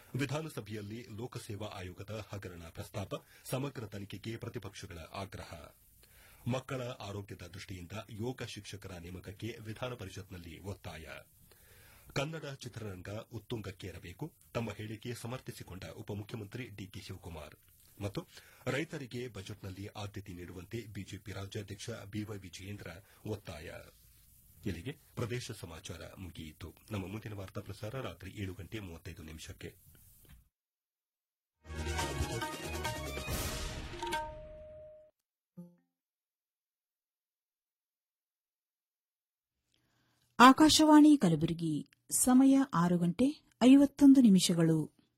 ವಿಧಾನಸಭೆಯಲ್ಲಿ ಲೋಕಸೇವಾ ಆಯೋಗದ ಹಗರಣ ಪ್ರಸ್ತಾಪ ಸಮಗ್ರ ತನಿಖೆಗೆ ಪ್ರತಿಪಕ್ಷಗಳ ಆಗ್ರಹ ಮಕ್ಕಳ ಆರೋಗ್ಯದ ದೃಷ್ಟಿಯಿಂದ ಯೋಗ ಶಿಕ್ಷಕರ ನೇಮಕಕ್ಕೆ ವಿಧಾನ ಪರಿಷತ್ನಲ್ಲಿ ಒತ್ತಾಯ ಕನ್ನಡ ಚಿತ್ರರಂಗ ಉತ್ತುಂಗಕ್ಕೇರಬೇಕು ತಮ್ಮ ಹೇಳಿಕೆ ಸಮರ್ಥಿಸಿಕೊಂಡ ಉಪಮುಖ್ಯಮಂತ್ರಿ ಡಿಕೆ ಶಿವಕುಮಾರ್ ಮತ್ತು ರೈತರಿಗೆ ಬಜೆಟ್ನಲ್ಲಿ ಆದ್ಯತೆ ನೀಡುವಂತೆ ಬಿಜೆಪಿ ರಾಜ್ಯಾಧ್ಯಕ್ಷ ಬಿವೈ ವಿಜಯೇಂದ್ರ ಒತ್ತಾಯ ಇಲ್ಲಿಗೆ ಪ್ರದೇಶ ಸಮಾಚಾರ ಮುಗಿಯಿತು ನಮ್ಮ ಮುಂದಿನ ವಾರ್ತಾ ಪ್ರಸಾರ ರಾತ್ರಿ ಏಳು ಗಂಟೆ ಮೂವತ್ತೈದು ನಿಮಿಷಕ್ಕೆ ಆಕಾಶವಾಣಿ ಕಲಬುರಗಿ ಸಮಯ ಆರು ಗಂಟೆ ಐವತ್ತೊಂದು ನಿಮಿಷಗಳು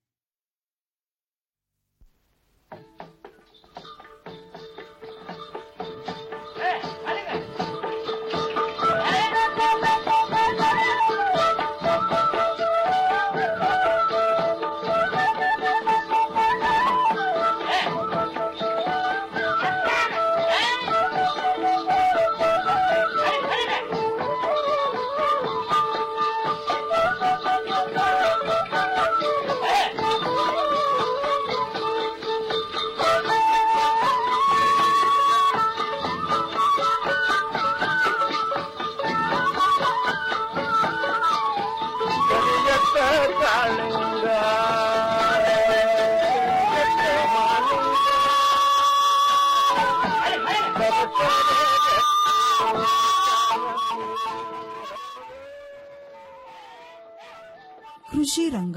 ಕೃಷಿ ರಂಗ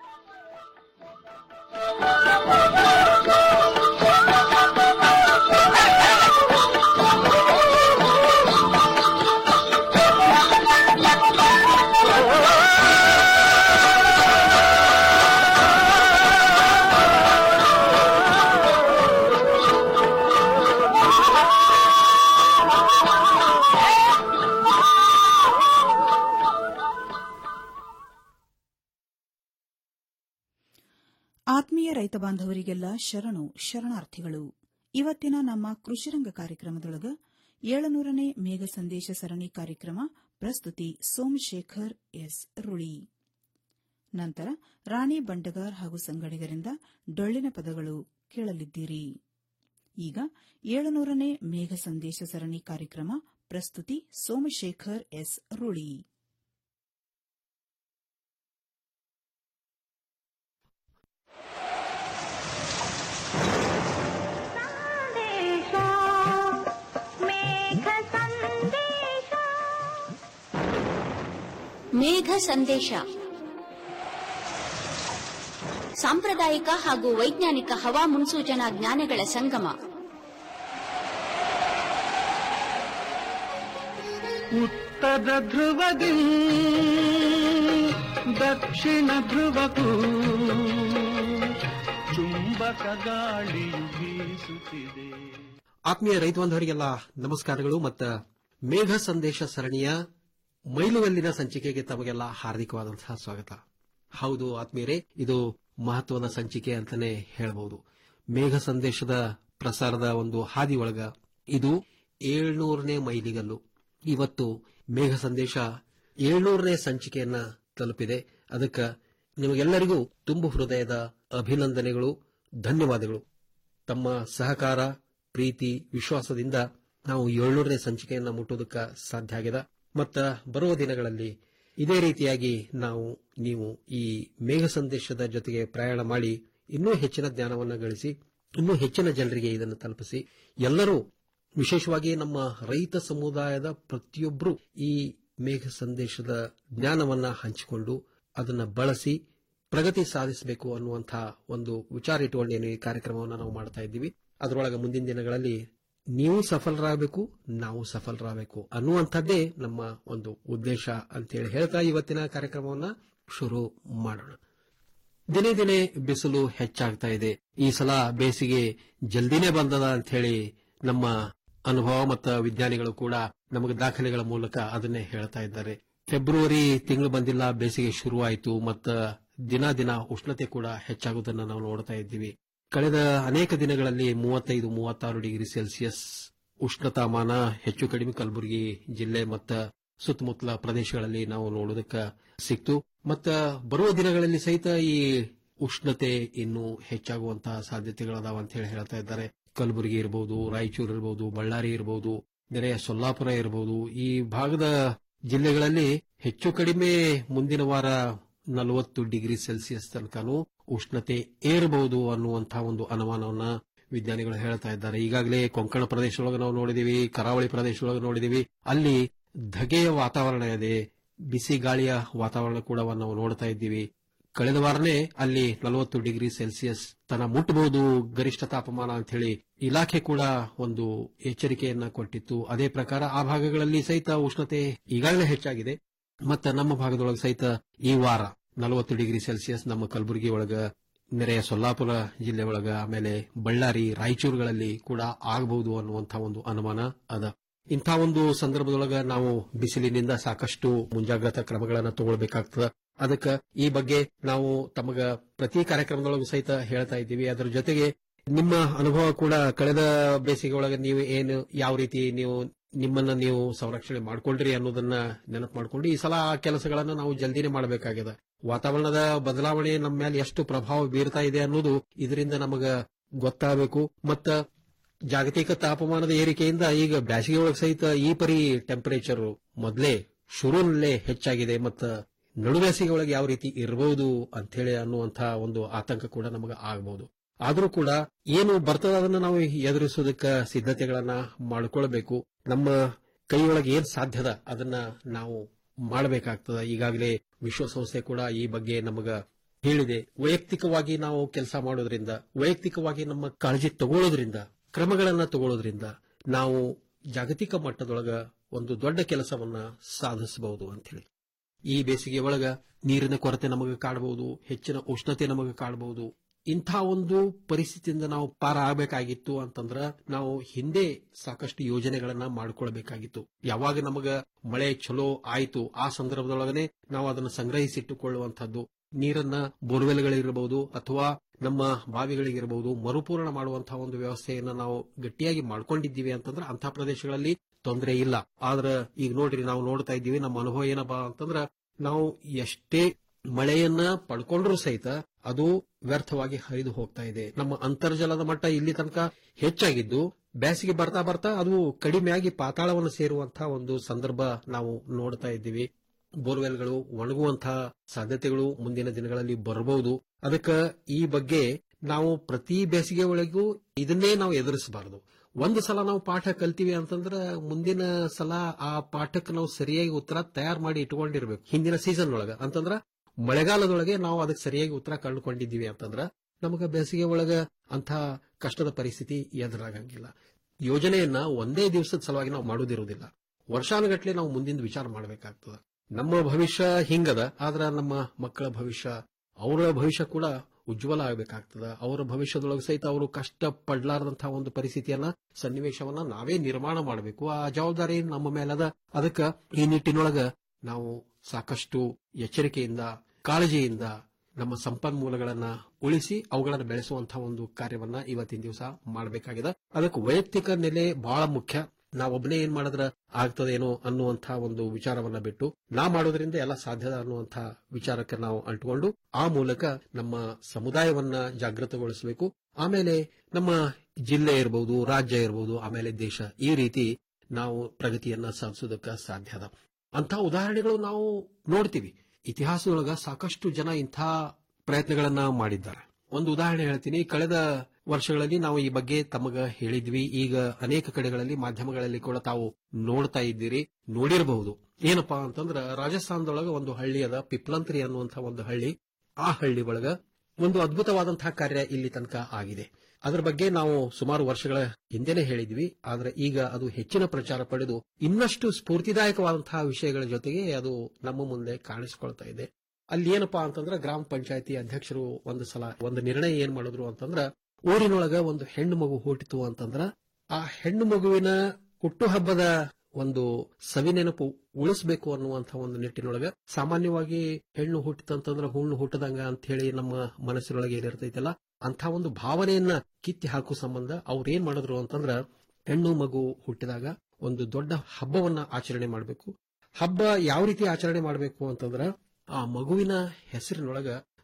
ಆತ್ಮೀಯ ರೈತ ಬಾಂಧವರಿಗೆಲ್ಲ ಶರಣು ಶರಣಾರ್ಥಿಗಳು ಇವತ್ತಿನ ನಮ್ಮ ಕೃಷಿರಂಗ ಕಾರ್ಯಕ್ರಮದೊಳಗ ಏಳನೂರನೇ ಮೇಘ ಸಂದೇಶ ಸರಣಿ ಕಾರ್ಯಕ್ರಮ ಪ್ರಸ್ತುತಿ ಸೋಮಶೇಖರ್ ಎಸ್ ರುಳಿ ನಂತರ ರಾಣಿ ಬಂಡಗಾರ್ ಹಾಗೂ ಸಂಗಡಿಗರಿಂದ ಡೊಳ್ಳಿನ ಪದಗಳು ಕೇಳಲಿದ್ದೀರಿ ಈಗ ಏಳನೂರನೇ ಮೇಘ ಸಂದೇಶ ಸರಣಿ ಕಾರ್ಯಕ್ರಮ ಪ್ರಸ್ತುತಿ ಸೋಮಶೇಖರ್ ಎಸ್ ರುಳಿ ಮೇಘ ಸಂದೇಶ ಸಾಂಪ್ರದಾಯಿಕ ಹಾಗೂ ವೈಜ್ಞಾನಿಕ ಹವಾ ಮುನ್ಸೂಚನಾ ಜ್ಞಾನಗಳ ಸಂಗಮ ಉತ್ತರ ಧ್ರುವದಿ ದಕ್ಷಿಣ ಧ್ರುವಕ್ಕೂ ಚುಂಬಕ ಗಾಳಿಯು ಬೀಸುತ್ತಿದೆ ಆತ್ಮೀಯ ರೈತ ಬಾಂಧವರಿಗೆಲ್ಲ ನಮಸ್ಕಾರಗಳು ಮತ್ತು ಮೇಘ ಸಂದೇಶ ಸರಣಿಯ ಮೈಲುಗಲ್ಲಿನ ಸಂಚಿಕೆಗೆ ತಮಗೆಲ್ಲ ಹಾರ್ದಿಕವಾದಂತಹ ಸ್ವಾಗತ ಹೌದು ಆತ್ಮೀಯರೇ ಇದು ಮಹತ್ವದ ಸಂಚಿಕೆ ಅಂತಾನೆ ಹೇಳಬಹುದು ಮೇಘ ಸಂದೇಶದ ಪ್ರಸಾರದ ಒಂದು ಹಾದಿ ಒಳಗ ಇದು ಏಳ್ನೂರನೇ ಮೈಲಿಗಲ್ಲು ಇವತ್ತು ಮೇಘ ಸಂದೇಶ ಏಳ್ನೂರನೇ ಸಂಚಿಕೆಯನ್ನ ತಲುಪಿದೆ ಅದಕ್ಕೆ ನಿಮಗೆಲ್ಲರಿಗೂ ತುಂಬು ಹೃದಯದ ಅಭಿನಂದನೆಗಳು ಧನ್ಯವಾದಗಳು ತಮ್ಮ ಸಹಕಾರ ಪ್ರೀತಿ ವಿಶ್ವಾಸದಿಂದ ನಾವು ಏಳ್ನೂರನೇ ಸಂಚಿಕೆಯನ್ನ ಮುಟ್ಟೋದಕ್ಕೆ ಸಾಧ್ಯ ಆಗಿದೆ ಮತ್ತ ಬರುವ ದಿನಗಳಲ್ಲಿ ಇದೇ ರೀತಿಯಾಗಿ ನಾವು ನೀವು ಈ ಮೇಘ ಸಂದೇಶದ ಜೊತೆಗೆ ಪ್ರಯಾಣ ಮಾಡಿ ಇನ್ನೂ ಹೆಚ್ಚಿನ ಜ್ಞಾನವನ್ನು ಗಳಿಸಿ ಇನ್ನೂ ಹೆಚ್ಚಿನ ಜನರಿಗೆ ಇದನ್ನು ತಲುಪಿಸಿ ಎಲ್ಲರೂ ವಿಶೇಷವಾಗಿ ನಮ್ಮ ರೈತ ಸಮುದಾಯದ ಪ್ರತಿಯೊಬ್ಬರು ಈ ಮೇಘ ಸಂದೇಶದ ಜ್ಞಾನವನ್ನ ಹಂಚಿಕೊಂಡು ಅದನ್ನ ಬಳಸಿ ಪ್ರಗತಿ ಸಾಧಿಸಬೇಕು ಅನ್ನುವಂತಹ ಒಂದು ವಿಚಾರ ಇಟ್ಟುಕೊಂಡು ಏನು ಈ ಕಾರ್ಯಕ್ರಮವನ್ನು ನಾವು ಮಾಡ್ತಾ ಇದ್ದೀವಿ ಅದರೊಳಗೆ ಮುಂದಿನ ದಿನಗಳಲ್ಲಿ ನೀವು ಸಫಲರಾಗಬೇಕು ನಾವು ಸಫಲರಾಗಬೇಕು ಅನ್ನುವಂಥದ್ದೇ ನಮ್ಮ ಒಂದು ಉದ್ದೇಶ ಅಂತೇಳಿ ಹೇಳ್ತಾ ಇವತ್ತಿನ ಕಾರ್ಯಕ್ರಮವನ್ನ ಶುರು ಮಾಡೋಣ ದಿನೇ ದಿನೇ ಬಿಸಿಲು ಹೆಚ್ಚಾಗ್ತಾ ಇದೆ ಈ ಸಲ ಬೇಸಿಗೆ ಜಲ್ದಿನೇ ಬಂದದ ಅಂತ ಹೇಳಿ ನಮ್ಮ ಅನುಭವ ಮತ್ತು ವಿಜ್ಞಾನಿಗಳು ಕೂಡ ನಮಗೆ ದಾಖಲೆಗಳ ಮೂಲಕ ಅದನ್ನೇ ಹೇಳ್ತಾ ಇದ್ದಾರೆ ಫೆಬ್ರವರಿ ತಿಂಗಳು ಬಂದಿಲ್ಲ ಬೇಸಿಗೆ ಶುರುವಾಯಿತು ಮತ್ತು ದಿನ ದಿನ ಉಷ್ಣತೆ ಕೂಡ ಹೆಚ್ಚಾಗುವುದನ್ನು ನಾವು ನೋಡ್ತಾ ಇದ್ದೀವಿ ಕಳೆದ ಅನೇಕ ದಿನಗಳಲ್ಲಿ ಮೂವತ್ತೈದು ಮೂವತ್ತಾರು ಡಿಗ್ರಿ ಸೆಲ್ಸಿಯಸ್ ಉಷ್ಣತಾಮಾನ ಹೆಚ್ಚು ಕಡಿಮೆ ಕಲಬುರಗಿ ಜಿಲ್ಲೆ ಮತ್ತು ಸುತ್ತಮುತ್ತಲ ಪ್ರದೇಶಗಳಲ್ಲಿ ನಾವು ನೋಡೋದಕ್ಕೆ ಸಿಕ್ತು ಮತ್ತ ಬರುವ ದಿನಗಳಲ್ಲಿ ಸಹಿತ ಈ ಉಷ್ಣತೆ ಇನ್ನು ಹೆಚ್ಚಾಗುವಂತಹ ಸಾಧ್ಯತೆಗಳದಾವ ಅಂತ ಹೇಳಿ ಹೇಳ್ತಾ ಇದ್ದಾರೆ ಕಲಬುರಗಿ ಇರಬಹುದು ರಾಯಚೂರು ಇರಬಹುದು ಬಳ್ಳಾರಿ ಇರಬಹುದು ನೆರೆಯ ಸೊಲ್ಲಾಪುರ ಇರಬಹುದು ಈ ಭಾಗದ ಜಿಲ್ಲೆಗಳಲ್ಲಿ ಹೆಚ್ಚು ಕಡಿಮೆ ಮುಂದಿನ ವಾರ ನಲವತ್ತು ಡಿಗ್ರಿ ಸೆಲ್ಸಿಯಸ್ ತನಕನೂ ಉಷ್ಣತೆ ಏರಬಹುದು ಅನ್ನುವಂತಹ ಒಂದು ಅನುಮಾನವನ್ನ ವಿಜ್ಞಾನಿಗಳು ಹೇಳ್ತಾ ಇದ್ದಾರೆ ಈಗಾಗಲೇ ಕೊಂಕಣ ಪ್ರದೇಶದೊಳಗೆ ನಾವು ನೋಡಿದೀವಿ ಕರಾವಳಿ ಪ್ರದೇಶದೊಳಗೆ ನೋಡಿದೀವಿ ಅಲ್ಲಿ ಧಗೆಯ ವಾತಾವರಣ ಇದೆ ಬಿಸಿ ಗಾಳಿಯ ವಾತಾವರಣ ಕೂಡ ನಾವು ನೋಡ್ತಾ ಇದ್ದೀವಿ ಕಳೆದ ವಾರನೇ ಅಲ್ಲಿ ನಲವತ್ತು ಡಿಗ್ರಿ ಸೆಲ್ಸಿಯಸ್ ತನ ಮುಟ್ಟಬಹುದು ಗರಿಷ್ಠ ತಾಪಮಾನ ಅಂತ ಹೇಳಿ ಇಲಾಖೆ ಕೂಡ ಒಂದು ಎಚ್ಚರಿಕೆಯನ್ನ ಕೊಟ್ಟಿತ್ತು ಅದೇ ಪ್ರಕಾರ ಆ ಭಾಗಗಳಲ್ಲಿ ಸಹಿತ ಉಷ್ಣತೆ ಈಗಾಗಲೇ ಹೆಚ್ಚಾಗಿದೆ ಮತ್ತು ನಮ್ಮ ಭಾಗದೊಳಗೆ ಸಹಿತ ಈ ವಾರ ನಲವತ್ತು ಡಿಗ್ರಿ ಸೆಲ್ಸಿಯಸ್ ನಮ್ಮ ಕಲಬುರಗಿ ಒಳಗ ನೆರೆಯ ಸೊಲ್ಲಾಪುರ ಜಿಲ್ಲೆ ಒಳಗ ಆಮೇಲೆ ಬಳ್ಳಾರಿ ರಾಯಚೂರುಗಳಲ್ಲಿ ಕೂಡ ಆಗಬಹುದು ಅನ್ನುವಂತಹ ಒಂದು ಅನುಮಾನ ಅದ ಇಂಥ ಒಂದು ಸಂದರ್ಭದೊಳಗ ನಾವು ಬಿಸಿಲಿನಿಂದ ಸಾಕಷ್ಟು ಮುಂಜಾಗ್ರತಾ ಕ್ರಮಗಳನ್ನು ತಗೊಳ್ಬೇಕಾಗ್ತದ ಅದಕ್ಕೆ ಈ ಬಗ್ಗೆ ನಾವು ತಮಗ ಪ್ರತಿ ಕಾರ್ಯಕ್ರಮದೊಳಗೂ ಸಹಿತ ಹೇಳ್ತಾ ಇದ್ದೀವಿ ಅದರ ಜೊತೆಗೆ ನಿಮ್ಮ ಅನುಭವ ಕೂಡ ಕಳೆದ ಬೇಸಿಗೆ ಒಳಗೆ ನೀವು ಏನು ಯಾವ ರೀತಿ ನೀವು ನಿಮ್ಮನ್ನ ನೀವು ಸಂರಕ್ಷಣೆ ಮಾಡ್ಕೊಂಡ್ರಿ ಅನ್ನೋದನ್ನ ನೆನಪು ಮಾಡ್ಕೊಂಡು ಈ ಸಲ ಆ ಕೆಲಸಗಳನ್ನ ನಾವು ಜಲ್ದಿನೇ ಮಾಡಬೇಕಾಗಿದೆ ವಾತಾವರಣದ ಬದಲಾವಣೆ ನಮ್ಮ ಮೇಲೆ ಎಷ್ಟು ಪ್ರಭಾವ ಬೀರ್ತಾ ಇದೆ ಅನ್ನೋದು ಇದರಿಂದ ನಮಗ ಗೊತ್ತಾಗಬೇಕು ಮತ್ತ ಜಾಗತಿಕ ತಾಪಮಾನದ ಏರಿಕೆಯಿಂದ ಈಗ ಬ್ಯಾಸಿಗೆ ಒಳಗೆ ಸಹಿತ ಈ ಪರಿ ಟೆಂಪರೇಚರ್ ಮೊದಲೇ ಶುರುನಲ್ಲೇ ಹೆಚ್ಚಾಗಿದೆ ಮತ್ತ ನಡುಬೇಸಿಗೆ ಒಳಗೆ ಯಾವ ರೀತಿ ಇರಬಹುದು ಅಂತೇಳಿ ಅನ್ನುವಂತಹ ಒಂದು ಆತಂಕ ಕೂಡ ನಮಗೆ ಆಗಬಹುದು ಆದರೂ ಕೂಡ ಏನು ಬರ್ತದ ಅದನ್ನ ನಾವು ಎದುರಿಸೋದಕ್ಕೆ ಸಿದ್ಧತೆಗಳನ್ನ ಮಾಡಿಕೊಳ್ಬೇಕು ನಮ್ಮ ಕೈಯೊಳಗೆ ಏನ್ ಸಾಧ್ಯದ ಅದನ್ನ ನಾವು ಮಾಡಬೇಕಾಗ್ತದ ಈಗಾಗಲೇ ವಿಶ್ವಸಂಸ್ಥೆ ಕೂಡ ಈ ಬಗ್ಗೆ ನಮಗ ಹೇಳಿದೆ ವೈಯಕ್ತಿಕವಾಗಿ ನಾವು ಕೆಲಸ ಮಾಡೋದ್ರಿಂದ ವೈಯಕ್ತಿಕವಾಗಿ ನಮ್ಮ ಕಾಳಜಿ ತಗೊಳ್ಳೋದ್ರಿಂದ ಕ್ರಮಗಳನ್ನ ತಗೊಳ್ಳೋದ್ರಿಂದ ನಾವು ಜಾಗತಿಕ ಮಟ್ಟದೊಳಗ ಒಂದು ದೊಡ್ಡ ಕೆಲಸವನ್ನ ಸಾಧಿಸಬಹುದು ಅಂತೇಳಿ ಈ ಬೇಸಿಗೆ ಒಳಗ ನೀರಿನ ಕೊರತೆ ನಮಗೆ ಕಾಡಬಹುದು ಹೆಚ್ಚಿನ ಉಷ್ಣತೆ ನಮಗೆ ಕಾಡಬಹುದು ಇಂಥ ಒಂದು ಪರಿಸ್ಥಿತಿಯಿಂದ ನಾವು ಪಾರ ಆಗಬೇಕಾಗಿತ್ತು ಅಂತಂದ್ರ ನಾವು ಹಿಂದೆ ಸಾಕಷ್ಟು ಯೋಜನೆಗಳನ್ನ ಮಾಡ್ಕೊಳ್ಬೇಕಾಗಿತ್ತು ಯಾವಾಗ ನಮಗ ಮಳೆ ಚಲೋ ಆಯಿತು ಆ ಸಂದರ್ಭದೊಳಗನೆ ನಾವು ಅದನ್ನು ಸಂಗ್ರಹಿಸಿಟ್ಟುಕೊಳ್ಳುವಂತಹದ್ದು ನೀರನ್ನ ಬೋರ್ವೆಲ್ಗಳಿರಬಹುದು ಅಥವಾ ನಮ್ಮ ಬಾವಿಗಳಿಗಿರಬಹುದು ಮರುಪೂರಣ ಮಾಡುವಂತಹ ಒಂದು ವ್ಯವಸ್ಥೆಯನ್ನ ನಾವು ಗಟ್ಟಿಯಾಗಿ ಮಾಡ್ಕೊಂಡಿದ್ದೀವಿ ಅಂತಂದ್ರೆ ಅಂತಹ ಪ್ರದೇಶಗಳಲ್ಲಿ ತೊಂದರೆ ಇಲ್ಲ ಆದ್ರೆ ಈಗ ನೋಡ್ರಿ ನಾವು ನೋಡ್ತಾ ಇದ್ದೀವಿ ನಮ್ಮ ಅನುಭವ ಏನಪ್ಪಾ ಅಂತಂದ್ರ ನಾವು ಎಷ್ಟೇ ಮಳೆಯನ್ನ ಪಡ್ಕೊಂಡ್ರೂ ಸಹಿತ ಅದು ವ್ಯರ್ಥವಾಗಿ ಹರಿದು ಹೋಗ್ತಾ ಇದೆ ನಮ್ಮ ಅಂತರ್ಜಲದ ಮಟ್ಟ ಇಲ್ಲಿ ತನಕ ಹೆಚ್ಚಾಗಿದ್ದು ಬೇಸಿಗೆ ಬರ್ತಾ ಬರ್ತಾ ಅದು ಕಡಿಮೆಯಾಗಿ ಪಾತಾಳವನ್ನು ಸೇರುವಂತಹ ಒಂದು ಸಂದರ್ಭ ನಾವು ನೋಡ್ತಾ ಇದ್ದೀವಿ ಬೋರ್ವೆಲ್ಗಳು ಒಣಗುವಂತಹ ಸಾಧ್ಯತೆಗಳು ಮುಂದಿನ ದಿನಗಳಲ್ಲಿ ಬರಬಹುದು ಅದಕ್ಕೆ ಈ ಬಗ್ಗೆ ನಾವು ಪ್ರತಿ ಬೇಸಿಗೆ ಒಳಗೂ ಇದನ್ನೇ ನಾವು ಎದುರಿಸಬಾರದು ಒಂದು ಸಲ ನಾವು ಪಾಠ ಕಲ್ತೀವಿ ಅಂತಂದ್ರ ಮುಂದಿನ ಸಲ ಆ ಪಾಠಕ್ಕೆ ನಾವು ಸರಿಯಾಗಿ ಉತ್ತರ ತಯಾರು ಮಾಡಿ ಇಟ್ಕೊಂಡಿರ್ಬೇಕು ಹಿಂದಿನ ಸೀಸನ್ ಒಳಗ ಅಂತಂದ್ರ ಮಳೆಗಾಲದೊಳಗೆ ನಾವು ಅದಕ್ಕೆ ಸರಿಯಾಗಿ ಉತ್ತರ ಕಂಡುಕೊಂಡಿದ್ದೀವಿ ಅಂತಂದ್ರ ನಮಗ ಬೇಸಿಗೆ ಒಳಗ ಅಂತ ಕಷ್ಟದ ಪರಿಸ್ಥಿತಿ ಎದುರಾಗಂಗಿಲ್ಲ ಯೋಜನೆಯನ್ನ ಒಂದೇ ದಿವಸದ ಸಲುವಾಗಿ ನಾವು ಮಾಡೋದಿರುವುದಿಲ್ಲ ವರ್ಷಾನುಗಟ್ಲೆ ನಾವು ಮುಂದಿನ ವಿಚಾರ ಮಾಡಬೇಕಾಗ್ತದ ನಮ್ಮ ಭವಿಷ್ಯ ಹಿಂಗದ ಆದ್ರ ನಮ್ಮ ಮಕ್ಕಳ ಭವಿಷ್ಯ ಅವರ ಭವಿಷ್ಯ ಕೂಡ ಉಜ್ವಲ ಆಗಬೇಕಾಗ್ತದ ಅವರ ಭವಿಷ್ಯದೊಳಗೆ ಸಹಿತ ಅವರು ಕಷ್ಟ ಪಡ್ಲಾರದಂತಹ ಒಂದು ಪರಿಸ್ಥಿತಿಯನ್ನ ಸನ್ನಿವೇಶವನ್ನ ನಾವೇ ನಿರ್ಮಾಣ ಮಾಡಬೇಕು ಆ ಜವಾಬ್ದಾರಿ ನಮ್ಮ ಮೇಲದ ಅದಕ್ಕ ಈ ನಿಟ್ಟಿನೊಳಗ ನಾವು ಸಾಕಷ್ಟು ಎಚ್ಚರಿಕೆಯಿಂದ ಕಾಳಜಿಯಿಂದ ನಮ್ಮ ಸಂಪನ್ಮೂಲಗಳನ್ನ ಉಳಿಸಿ ಅವುಗಳನ್ನು ಬೆಳೆಸುವಂತಹ ಒಂದು ಕಾರ್ಯವನ್ನ ಇವತ್ತಿನ ದಿವಸ ಮಾಡಬೇಕಾಗಿದೆ ಅದಕ್ಕೆ ವೈಯಕ್ತಿಕ ನೆಲೆ ಬಹಳ ಮುಖ್ಯ ನಾವೊಬ್ಬನೇ ಏನ್ ಮಾಡಿದ್ರ ಆಗ್ತದೇನೋ ಅನ್ನುವಂತಹ ಒಂದು ವಿಚಾರವನ್ನ ಬಿಟ್ಟು ನಾ ಮಾಡೋದ್ರಿಂದ ಎಲ್ಲ ಸಾಧ್ಯದ ಅನ್ನುವಂತಹ ವಿಚಾರಕ್ಕೆ ನಾವು ಅಂಟುಕೊಂಡು ಆ ಮೂಲಕ ನಮ್ಮ ಸಮುದಾಯವನ್ನ ಜಾಗೃತಗೊಳಿಸಬೇಕು ಆಮೇಲೆ ನಮ್ಮ ಜಿಲ್ಲೆ ಇರಬಹುದು ರಾಜ್ಯ ಇರಬಹುದು ಆಮೇಲೆ ದೇಶ ಈ ರೀತಿ ನಾವು ಪ್ರಗತಿಯನ್ನ ಸಾಧಿಸೋದಕ್ಕೆ ಸಾಧ್ಯ ಅದ ಅಂತ ಉದಾಹರಣೆಗಳು ನಾವು ನೋಡ್ತೀವಿ ಇತಿಹಾಸದೊಳಗ ಸಾಕಷ್ಟು ಜನ ಇಂಥ ಪ್ರಯತ್ನಗಳನ್ನ ಮಾಡಿದ್ದಾರೆ ಒಂದು ಉದಾಹರಣೆ ಹೇಳ್ತೀನಿ ಕಳೆದ ವರ್ಷಗಳಲ್ಲಿ ನಾವು ಈ ಬಗ್ಗೆ ತಮಗ ಹೇಳಿದ್ವಿ ಈಗ ಅನೇಕ ಕಡೆಗಳಲ್ಲಿ ಮಾಧ್ಯಮಗಳಲ್ಲಿ ಕೂಡ ತಾವು ನೋಡ್ತಾ ಇದ್ದೀರಿ ನೋಡಿರಬಹುದು ಏನಪ್ಪಾ ಅಂತಂದ್ರ ರಾಜಸ್ಥಾನದೊಳಗ ಒಂದು ಹಳ್ಳಿ ಅದ ಪಿಪ್ಲಂತ್ರಿ ಅನ್ನುವಂತಹ ಒಂದು ಹಳ್ಳಿ ಆ ಹಳ್ಳಿ ಒಳಗ ಒಂದು ಅದ್ಭುತವಾದಂತಹ ಕಾರ್ಯ ಇಲ್ಲಿ ತನಕ ಆಗಿದೆ ಅದರ ಬಗ್ಗೆ ನಾವು ಸುಮಾರು ವರ್ಷಗಳ ಹಿಂದೆನೆ ಹೇಳಿದ್ವಿ ಆದ್ರೆ ಈಗ ಅದು ಹೆಚ್ಚಿನ ಪ್ರಚಾರ ಪಡೆದು ಇನ್ನಷ್ಟು ಸ್ಫೂರ್ತಿದಾಯಕವಾದಂತಹ ವಿಷಯಗಳ ಜೊತೆಗೆ ಅದು ನಮ್ಮ ಮುಂದೆ ಕಾಣಿಸಿಕೊಳ್ತಾ ಇದೆ ಅಲ್ಲಿ ಏನಪ್ಪಾ ಅಂತಂದ್ರ ಗ್ರಾಮ ಪಂಚಾಯತಿ ಅಧ್ಯಕ್ಷರು ಒಂದು ಸಲ ಒಂದು ನಿರ್ಣಯ ಏನ್ ಮಾಡಿದ್ರು ಅಂತಂದ್ರ ಊರಿನೊಳಗ ಒಂದು ಹೆಣ್ಣು ಮಗು ಹುಟ್ಟಿತು ಅಂತಂದ್ರ ಆ ಹೆಣ್ಣು ಮಗುವಿನ ಹುಟ್ಟುಹಬ್ಬದ ಒಂದು ಸವಿನೆನಪು ಉಳಿಸಬೇಕು ಅನ್ನುವಂತಹ ಒಂದು ನಿಟ್ಟಿನೊಳಗ ಸಾಮಾನ್ಯವಾಗಿ ಹೆಣ್ಣು ಹುಟ್ಟಿತಂತಂದ್ರ ಹುಣ್ಣು ಹುಟ್ಟದಂಗ ಅಂತ ಹೇಳಿ ನಮ್ಮ ಮನಸ್ಸಿನೊಳಗೆ ಏನಿರ್ತೈತಲ್ಲ ಅಂತ ಒಂದು ಭಾವನೆಯನ್ನ ಕಿತ್ತಿ ಹಾಕುವ ಸಂಬಂಧ ಅವ್ರು ಏನ್ ಮಾಡಿದ್ರು ಅಂತಂದ್ರ ಹೆಣ್ಣು ಮಗು ಹುಟ್ಟಿದಾಗ ಒಂದು ದೊಡ್ಡ ಹಬ್ಬವನ್ನ ಆಚರಣೆ ಮಾಡಬೇಕು ಹಬ್ಬ ಯಾವ ರೀತಿ ಆಚರಣೆ ಮಾಡಬೇಕು ಅಂತಂದ್ರ ಆ ಮಗುವಿನ ಹೆಸರಿನೊಳಗ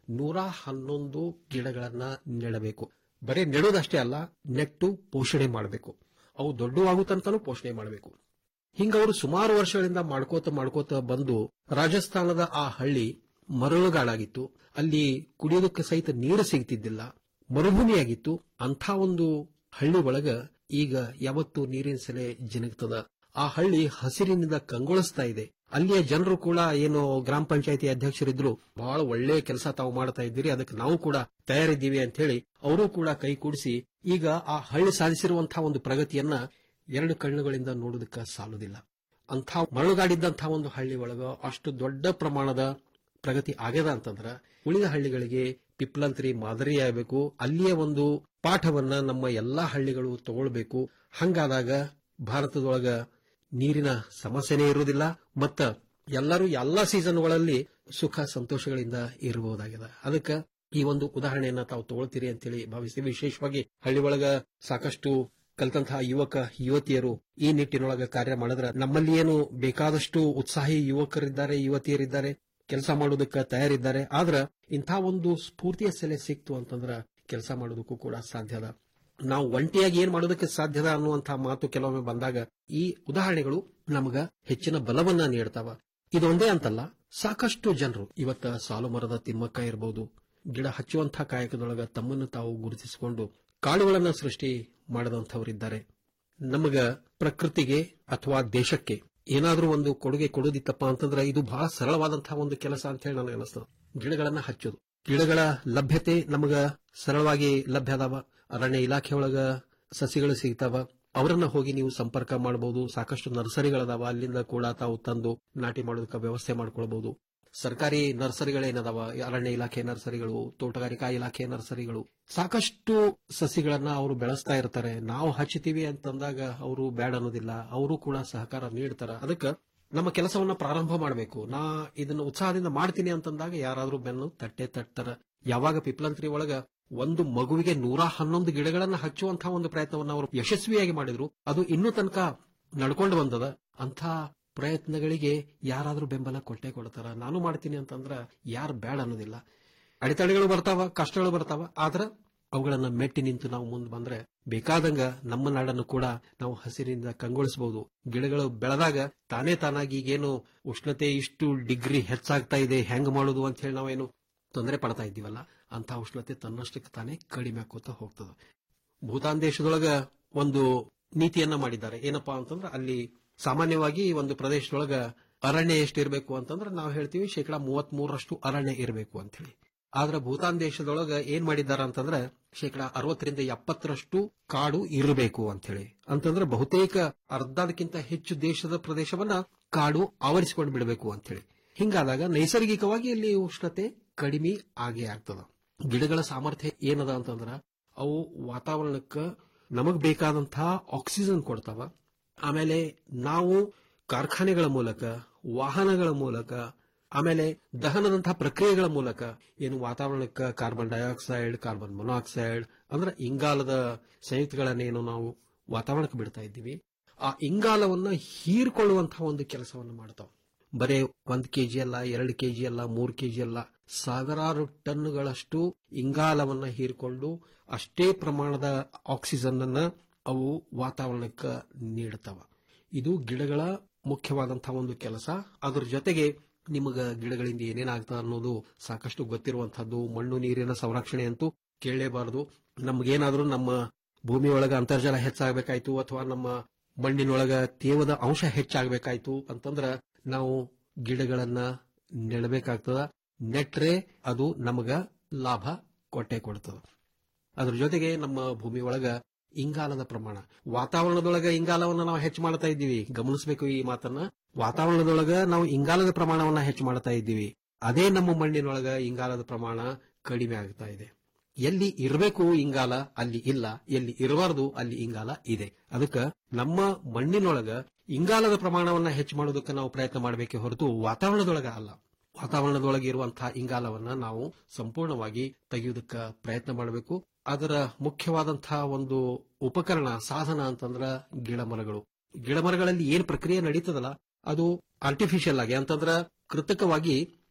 ನೂರ ಹನ್ನೊಂದು ಗಿಡಗಳನ್ನ ನೆಡಬೇಕು ಬರೀ ನೆಡೋದಷ್ಟೇ ಅಲ್ಲ ನೆಟ್ಟು ಪೋಷಣೆ ಮಾಡಬೇಕು ಅವು ದೊಡ್ಡವಾಗೋ ತನಕನೂ ಪೋಷಣೆ ಮಾಡಬೇಕು ಹಿಂಗ ಅವರು ಸುಮಾರು ವರ್ಷಗಳಿಂದ ಮಾಡ್ಕೋತ ಮಾಡ್ಕೋತ ಬಂದು ರಾಜಸ್ಥಾನದ ಆ ಹಳ್ಳಿ ಮರಳುಗಾಡಾಗಿತ್ತು ಅಲ್ಲಿ ಕುಡಿಯೋದಕ್ಕೆ ಸಹಿತ ನೀರು ಸಿಗ್ತಿದ್ದಿಲ್ಲ ಮರುಭೂಮಿಯಾಗಿತ್ತು ಅಂಥ ಒಂದು ಹಳ್ಳಿ ಒಳಗ ಈಗ ಯಾವತ್ತು ನೀರಿನ ಸೆಲೆ ಜಿನಗ್ತದ ಆ ಹಳ್ಳಿ ಹಸಿರಿನಿಂದ ಕಂಗೊಳಿಸ್ತಾ ಇದೆ ಅಲ್ಲಿಯ ಜನರು ಕೂಡ ಏನು ಗ್ರಾಮ ಪಂಚಾಯತಿ ಅಧ್ಯಕ್ಷರಿದ್ರು ಬಹಳ ಒಳ್ಳೆ ಕೆಲಸ ತಾವು ಮಾಡ್ತಾ ಇದ್ದೀರಿ ಅದಕ್ಕೆ ನಾವು ಕೂಡ ತಯಾರಿದ್ದೀವಿ ಅಂತ ಹೇಳಿ ಅವರು ಕೂಡ ಕೈ ಕೂಡಿಸಿ ಈಗ ಆ ಹಳ್ಳಿ ಸಾಧಿಸಿರುವಂತಹ ಒಂದು ಪ್ರಗತಿಯನ್ನ ಎರಡು ಕಣ್ಣುಗಳಿಂದ ನೋಡೋದಕ್ಕೆ ಸಾಲುದಿಲ್ಲ ಅಂಥ ಮರಳುಗಾಡಿದ್ದಂತಹ ಒಂದು ಹಳ್ಳಿ ಒಳಗ ಅಷ್ಟು ದೊಡ್ಡ ಪ್ರಮಾಣದ ಪ್ರಗತಿ ಆಗ್ಯದ ಅಂತಂದ್ರ ಉಳಿದ ಹಳ್ಳಿಗಳಿಗೆ ಪಿಪ್ಲಂತ್ರಿ ಮಾದರಿಯಾಗಬೇಕು ಅಲ್ಲಿಯ ಒಂದು ಪಾಠವನ್ನ ನಮ್ಮ ಎಲ್ಲಾ ಹಳ್ಳಿಗಳು ತಗೊಳ್ಬೇಕು ಹಂಗಾದಾಗ ಭಾರತದೊಳಗ ನೀರಿನ ಸಮಸ್ಯೆನೇ ಇರುವುದಿಲ್ಲ ಮತ್ತ ಎಲ್ಲರೂ ಎಲ್ಲಾ ಸೀಸನ್ಗಳಲ್ಲಿ ಸುಖ ಸಂತೋಷಗಳಿಂದ ಇರಬಹುದಾಗಿದೆ ಅದಕ್ಕೆ ಈ ಒಂದು ಉದಾಹರಣೆಯನ್ನ ತಾವು ತಗೊಳ್ತೀರಿ ಅಂತೇಳಿ ಭಾವಿಸ್ತೀವಿ ವಿಶೇಷವಾಗಿ ಹಳ್ಳಿ ಒಳಗ ಸಾಕಷ್ಟು ಕಲ್ತಂತಹ ಯುವಕ ಯುವತಿಯರು ಈ ನಿಟ್ಟಿನೊಳಗ ಕಾರ್ಯ ಮಾಡಿದ್ರ ನಮ್ಮಲ್ಲಿ ಏನು ಬೇಕಾದಷ್ಟು ಉತ್ಸಾಹಿ ಯುವಕರಿದ್ದಾರೆ ಯುವತಿಯರಿದ್ದಾರೆ ಕೆಲಸ ಮಾಡೋದಕ್ಕೆ ತಯಾರಿದ್ದಾರೆ ಆದ್ರ ಇಂಥ ಒಂದು ಸ್ಫೂರ್ತಿಯ ಸೆಲೆ ಸಿಕ್ತು ಅಂತಂದ್ರ ಕೆಲಸ ಮಾಡೋದಕ್ಕೂ ಕೂಡ ಸಾಧ್ಯದ ನಾವು ಒಂಟಿಯಾಗಿ ಏನ್ ಮಾಡೋದಕ್ಕೆ ಸಾಧ್ಯದ ಅನ್ನುವಂತಹ ಮಾತು ಕೆಲವೊಮ್ಮೆ ಬಂದಾಗ ಈ ಉದಾಹರಣೆಗಳು ನಮಗ ಹೆಚ್ಚಿನ ಬಲವನ್ನ ನೀಡ್ತಾವ ಇದೊಂದೇ ಅಂತಲ್ಲ ಸಾಕಷ್ಟು ಜನರು ಇವತ್ತ ಸಾಲು ಮರದ ತಿಮ್ಮಕ್ಕ ಇರಬಹುದು ಗಿಡ ಹಚ್ಚುವಂತಹ ಕಾಯಕದೊಳಗ ತಮ್ಮನ್ನು ತಾವು ಗುರುತಿಸಿಕೊಂಡು ಕಾಡುಗಳನ್ನ ಸೃಷ್ಟಿ ಮಾಡದಂಥವರಿದ್ದಾರೆ ನಮಗ ಪ್ರಕೃತಿಗೆ ಅಥವಾ ದೇಶಕ್ಕೆ ಏನಾದ್ರೂ ಒಂದು ಕೊಡುಗೆ ಕೊಡೋದಿತ್ತಪ್ಪ ಅಂತಂದ್ರೆ ಇದು ಬಹಳ ಸರಳವಾದಂತಹ ಒಂದು ಕೆಲಸ ಅಂತ ಹೇಳಿ ನನಗೆ ಅನಿಸ್ತದೆ ಗಿಡಗಳನ್ನ ಹಚ್ಚೋದು ಗಿಡಗಳ ಲಭ್ಯತೆ ನಮಗ ಸರಳವಾಗಿ ಲಭ್ಯ ಅದಾವ ಅರಣ್ಯ ಇಲಾಖೆ ಒಳಗ ಸಸಿಗಳು ಸಿಗ್ತಾವ ಅವರನ್ನ ಹೋಗಿ ನೀವು ಸಂಪರ್ಕ ಮಾಡಬಹುದು ಸಾಕಷ್ಟು ನರ್ಸರಿಗಳದಾವ ಅಲ್ಲಿಂದ ಕೂಡ ತಾವು ತಂದು ನಾಟಿ ಮಾಡೋದಕ್ಕೆ ವ್ಯವಸ್ಥೆ ಮಾಡ್ಕೊಳ್ಬಹುದು ಸರ್ಕಾರಿ ನರ್ಸರಿಗಳೇನದಾವ ಅರಣ್ಯ ಇಲಾಖೆ ನರ್ಸರಿಗಳು ತೋಟಗಾರಿಕಾ ಇಲಾಖೆ ನರ್ಸರಿಗಳು ಸಾಕಷ್ಟು ಸಸಿಗಳನ್ನ ಅವರು ಬೆಳೆಸ್ತಾ ಇರ್ತಾರೆ ನಾವು ಹಚ್ಚುತ್ತೀವಿ ಅಂತಂದಾಗ ಅವರು ಬ್ಯಾಡ ಅನ್ನೋದಿಲ್ಲ ಅವರು ಕೂಡ ಸಹಕಾರ ನೀಡ್ತಾರ ಅದಕ್ಕೆ ನಮ್ಮ ಕೆಲಸವನ್ನ ಪ್ರಾರಂಭ ಮಾಡಬೇಕು ನಾ ಇದನ್ನ ಉತ್ಸಾಹದಿಂದ ಮಾಡ್ತೀನಿ ಅಂತಂದಾಗ ಯಾರಾದ್ರೂ ಬೆನ್ನು ತಟ್ಟೆ ತಟ್ತಾರ ಯಾವಾಗ ಪಿಪ್ಲಂತ್ರಿ ಒಳಗ ಒಂದು ಮಗುವಿಗೆ ನೂರ ಹನ್ನೊಂದು ಗಿಡಗಳನ್ನ ಹಚ್ಚುವಂತಹ ಒಂದು ಪ್ರಯತ್ನವನ್ನ ಅವರು ಯಶಸ್ವಿಯಾಗಿ ಮಾಡಿದ್ರು ಅದು ಇನ್ನೂ ತನಕ ನಡ್ಕೊಂಡು ಬಂದದ ಅಂಥ ಪ್ರಯತ್ನಗಳಿಗೆ ಯಾರಾದ್ರೂ ಬೆಂಬಲ ಕೊಟ್ಟೆ ಕೊಡ್ತಾರ ನಾನು ಮಾಡ್ತೀನಿ ಅಂತಂದ್ರ ಯಾರು ಬೇಡ ಅನ್ನೋದಿಲ್ಲ ಅಡೆತಡೆಗಳು ಬರ್ತಾವ ಕಷ್ಟಗಳು ಬರ್ತಾವ ಆದ್ರ ಅವುಗಳನ್ನ ಮೆಟ್ಟಿ ನಿಂತು ನಾವು ಮುಂದೆ ಬಂದ್ರೆ ಬೇಕಾದಂಗ ನಮ್ಮ ನಾಡನ್ನು ಕೂಡ ನಾವು ಹಸಿರಿನಿಂದ ಕಂಗೊಳಿಸಬಹುದು ಗಿಡಗಳು ಬೆಳೆದಾಗ ತಾನೇ ತಾನಾಗಿ ಈಗೇನು ಉಷ್ಣತೆ ಇಷ್ಟು ಡಿಗ್ರಿ ಹೆಚ್ಚಾಗ್ತಾ ಇದೆ ಹೆಂಗ್ ಮಾಡೋದು ಅಂತ ಹೇಳಿ ನಾವೇನು ತೊಂದರೆ ಪಡ್ತಾ ಇದ್ದೀವಲ್ಲ ಅಂತ ಉಷ್ಣತೆ ತನ್ನಷ್ಟಕ್ಕೆ ತಾನೇ ಕಡಿಮೆ ಆಕೋತಾ ಹೋಗ್ತದ ಭೂತಾನ್ ದೇಶದೊಳಗ ಒಂದು ನೀತಿಯನ್ನ ಮಾಡಿದ್ದಾರೆ ಏನಪ್ಪಾ ಅಂತಂದ್ರೆ ಅಲ್ಲಿ ಸಾಮಾನ್ಯವಾಗಿ ಒಂದು ಪ್ರದೇಶದೊಳಗ ಅರಣ್ಯ ಎಷ್ಟಿರಬೇಕು ಅಂತಂದ್ರೆ ನಾವು ಹೇಳ್ತೀವಿ ಶೇಕಡಾ ಮೂವತ್ತ್ ಮೂರರಷ್ಟು ಅರಣ್ಯ ಇರಬೇಕು ಅಂತ ಹೇಳಿ ಆದ್ರೆ ಭೂತಾನ್ ದೇಶದೊಳಗ ಏನ್ ಮಾಡಿದಾರ ಅಂತಂದ್ರೆ ಶೇಕಡಾ ಅರವತ್ತರಿಂದ ಎಪ್ಪತ್ತರಷ್ಟು ಕಾಡು ಇರಬೇಕು ಅಂತ ಹೇಳಿ ಅಂತಂದ್ರೆ ಬಹುತೇಕ ಅರ್ಧದಕ್ಕಿಂತ ಹೆಚ್ಚು ದೇಶದ ಪ್ರದೇಶವನ್ನ ಕಾಡು ಆವರಿಸಿಕೊಂಡು ಬಿಡಬೇಕು ಅಂತ ಹೇಳಿ ಹಿಂಗಾದಾಗ ನೈಸರ್ಗಿಕವಾಗಿ ಅಲ್ಲಿ ಉಷ್ಣತೆ ಕಡಿಮೆ ಆಗೇ ಆಗ್ತದ ಗಿಡಗಳ ಸಾಮರ್ಥ್ಯ ಏನದ ಅಂತಂದ್ರ ಅವು ವಾತಾವರಣಕ್ಕ ನಮಗ್ ಬೇಕಾದಂತಹ ಆಕ್ಸಿಜನ್ ಕೊಡ್ತಾವ ಆಮೇಲೆ ನಾವು ಕಾರ್ಖಾನೆಗಳ ಮೂಲಕ ವಾಹನಗಳ ಮೂಲಕ ಆಮೇಲೆ ದಹನದಂತಹ ಪ್ರಕ್ರಿಯೆಗಳ ಮೂಲಕ ಏನು ವಾತಾವರಣಕ್ಕೆ ಕಾರ್ಬನ್ ಡೈಆಕ್ಸೈಡ್ ಕಾರ್ಬನ್ ಮೊನಾಕ್ಸೈಡ್ ಅಂದ್ರೆ ಇಂಗಾಲದ ಸಂಯುಕ್ತಗಳನ್ನೇನು ನಾವು ವಾತಾವರಣಕ್ಕೆ ಬಿಡ್ತಾ ಇದ್ದೀವಿ ಆ ಇಂಗಾಲವನ್ನ ಹೀರ್ಕೊಳ್ಳುವಂತಹ ಒಂದು ಕೆಲಸವನ್ನು ಮಾಡ್ತಾವ ಬರೇ ಒಂದ್ ಕೆಜಿ ಅಲ್ಲ ಎರಡು ಕೆಜಿ ಅಲ್ಲ ಮೂರು ಕೆಜಿ ಅಲ್ಲ ಸಾವಿರಾರು ಟನ್ಗಳಷ್ಟು ಇಂಗಾಲವನ್ನ ಹೀರ್ಕೊಂಡು ಅಷ್ಟೇ ಪ್ರಮಾಣದ ಆಕ್ಸಿಜನ್ ಅನ್ನ ಅವು ವಾತಾವರಣಕ್ಕೆ ನೀಡ್ತಾವ ಇದು ಗಿಡಗಳ ಮುಖ್ಯವಾದಂತಹ ಒಂದು ಕೆಲಸ ಅದ್ರ ಜೊತೆಗೆ ನಿಮಗ ಗಿಡಗಳಿಂದ ಏನೇನಾಗ್ತದ ಅನ್ನೋದು ಸಾಕಷ್ಟು ಗೊತ್ತಿರುವಂತಹದ್ದು ಮಣ್ಣು ನೀರಿನ ಸಂರಕ್ಷಣೆ ಅಂತೂ ಕೇಳಲೇಬಾರದು ನಮ್ಗೇನಾದ್ರೂ ನಮ್ಮ ಭೂಮಿಯೊಳಗ ಅಂತರ್ಜಲ ಹೆಚ್ಚಾಗಬೇಕಾಯ್ತು ಅಥವಾ ನಮ್ಮ ಮಣ್ಣಿನೊಳಗ ತೇವದ ಅಂಶ ಹೆಚ್ಚಾಗಬೇಕಾಯ್ತು ಅಂತಂದ್ರ ನಾವು ಗಿಡಗಳನ್ನ ನೆಡಬೇಕಾಗ್ತದ ನೆಟ್ರೆ ಅದು ನಮಗ ಲಾಭ ಕೊಟ್ಟೆ ಕೊಡ್ತದ ಅದ್ರ ಜೊತೆಗೆ ನಮ್ಮ ಭೂಮಿ ಒಳಗ ಇಂಗಾಲದ ಪ್ರಮಾಣ ವಾತಾವರಣದೊಳಗ ಇಂಗಾಲವನ್ನ ನಾವು ಹೆಚ್ಚು ಮಾಡ್ತಾ ಇದ್ದೀವಿ ಗಮನಿಸಬೇಕು ಈ ಮಾತನ್ನ ವಾತಾವರಣದೊಳಗ ನಾವು ಇಂಗಾಲದ ಪ್ರಮಾಣವನ್ನ ಹೆಚ್ಚು ಮಾಡ್ತಾ ಇದ್ದೀವಿ ಅದೇ ನಮ್ಮ ಮಣ್ಣಿನೊಳಗ ಇಂಗಾಲದ ಪ್ರಮಾಣ ಕಡಿಮೆ ಆಗ್ತಾ ಇದೆ ಎಲ್ಲಿ ಇರಬೇಕು ಇಂಗಾಲ ಅಲ್ಲಿ ಇಲ್ಲ ಎಲ್ಲಿ ಇರಬಾರದು ಅಲ್ಲಿ ಇಂಗಾಲ ಇದೆ ಅದಕ್ಕ ನಮ್ಮ ಮಣ್ಣಿನೊಳಗ ಇಂಗಾಲದ ಪ್ರಮಾಣವನ್ನ ಹೆಚ್ಚು ಮಾಡೋದಕ್ಕೆ ನಾವು ಪ್ರಯತ್ನ ಮಾಡಬೇಕೆ ಹೊರತು ವಾತಾವರಣದೊಳಗ ಅಲ್ಲ ವಾತಾವರಣದೊಳಗೆ ಇರುವಂತಹ ಇಂಗಾಲವನ್ನ ನಾವು ಸಂಪೂರ್ಣವಾಗಿ ತೆಗೆಯುವುದಕ್ಕೆ ಪ್ರಯತ್ನ ಮಾಡಬೇಕು ಅದರ ಮುಖ್ಯವಾದಂತಹ ಒಂದು ಉಪಕರಣ ಸಾಧನ ಅಂತಂದ್ರ ಗಿಡ ಮರಗಳು ಗಿಡ ಮರಗಳಲ್ಲಿ ಏನ್ ಪ್ರಕ್ರಿಯೆ ನಡೀತದಲ್ಲ ಅದು ಆರ್ಟಿಫಿಷಿಯಲ್ ಆಗಿ ಅಂತಂದ್ರ ಕೃತಕವಾಗಿ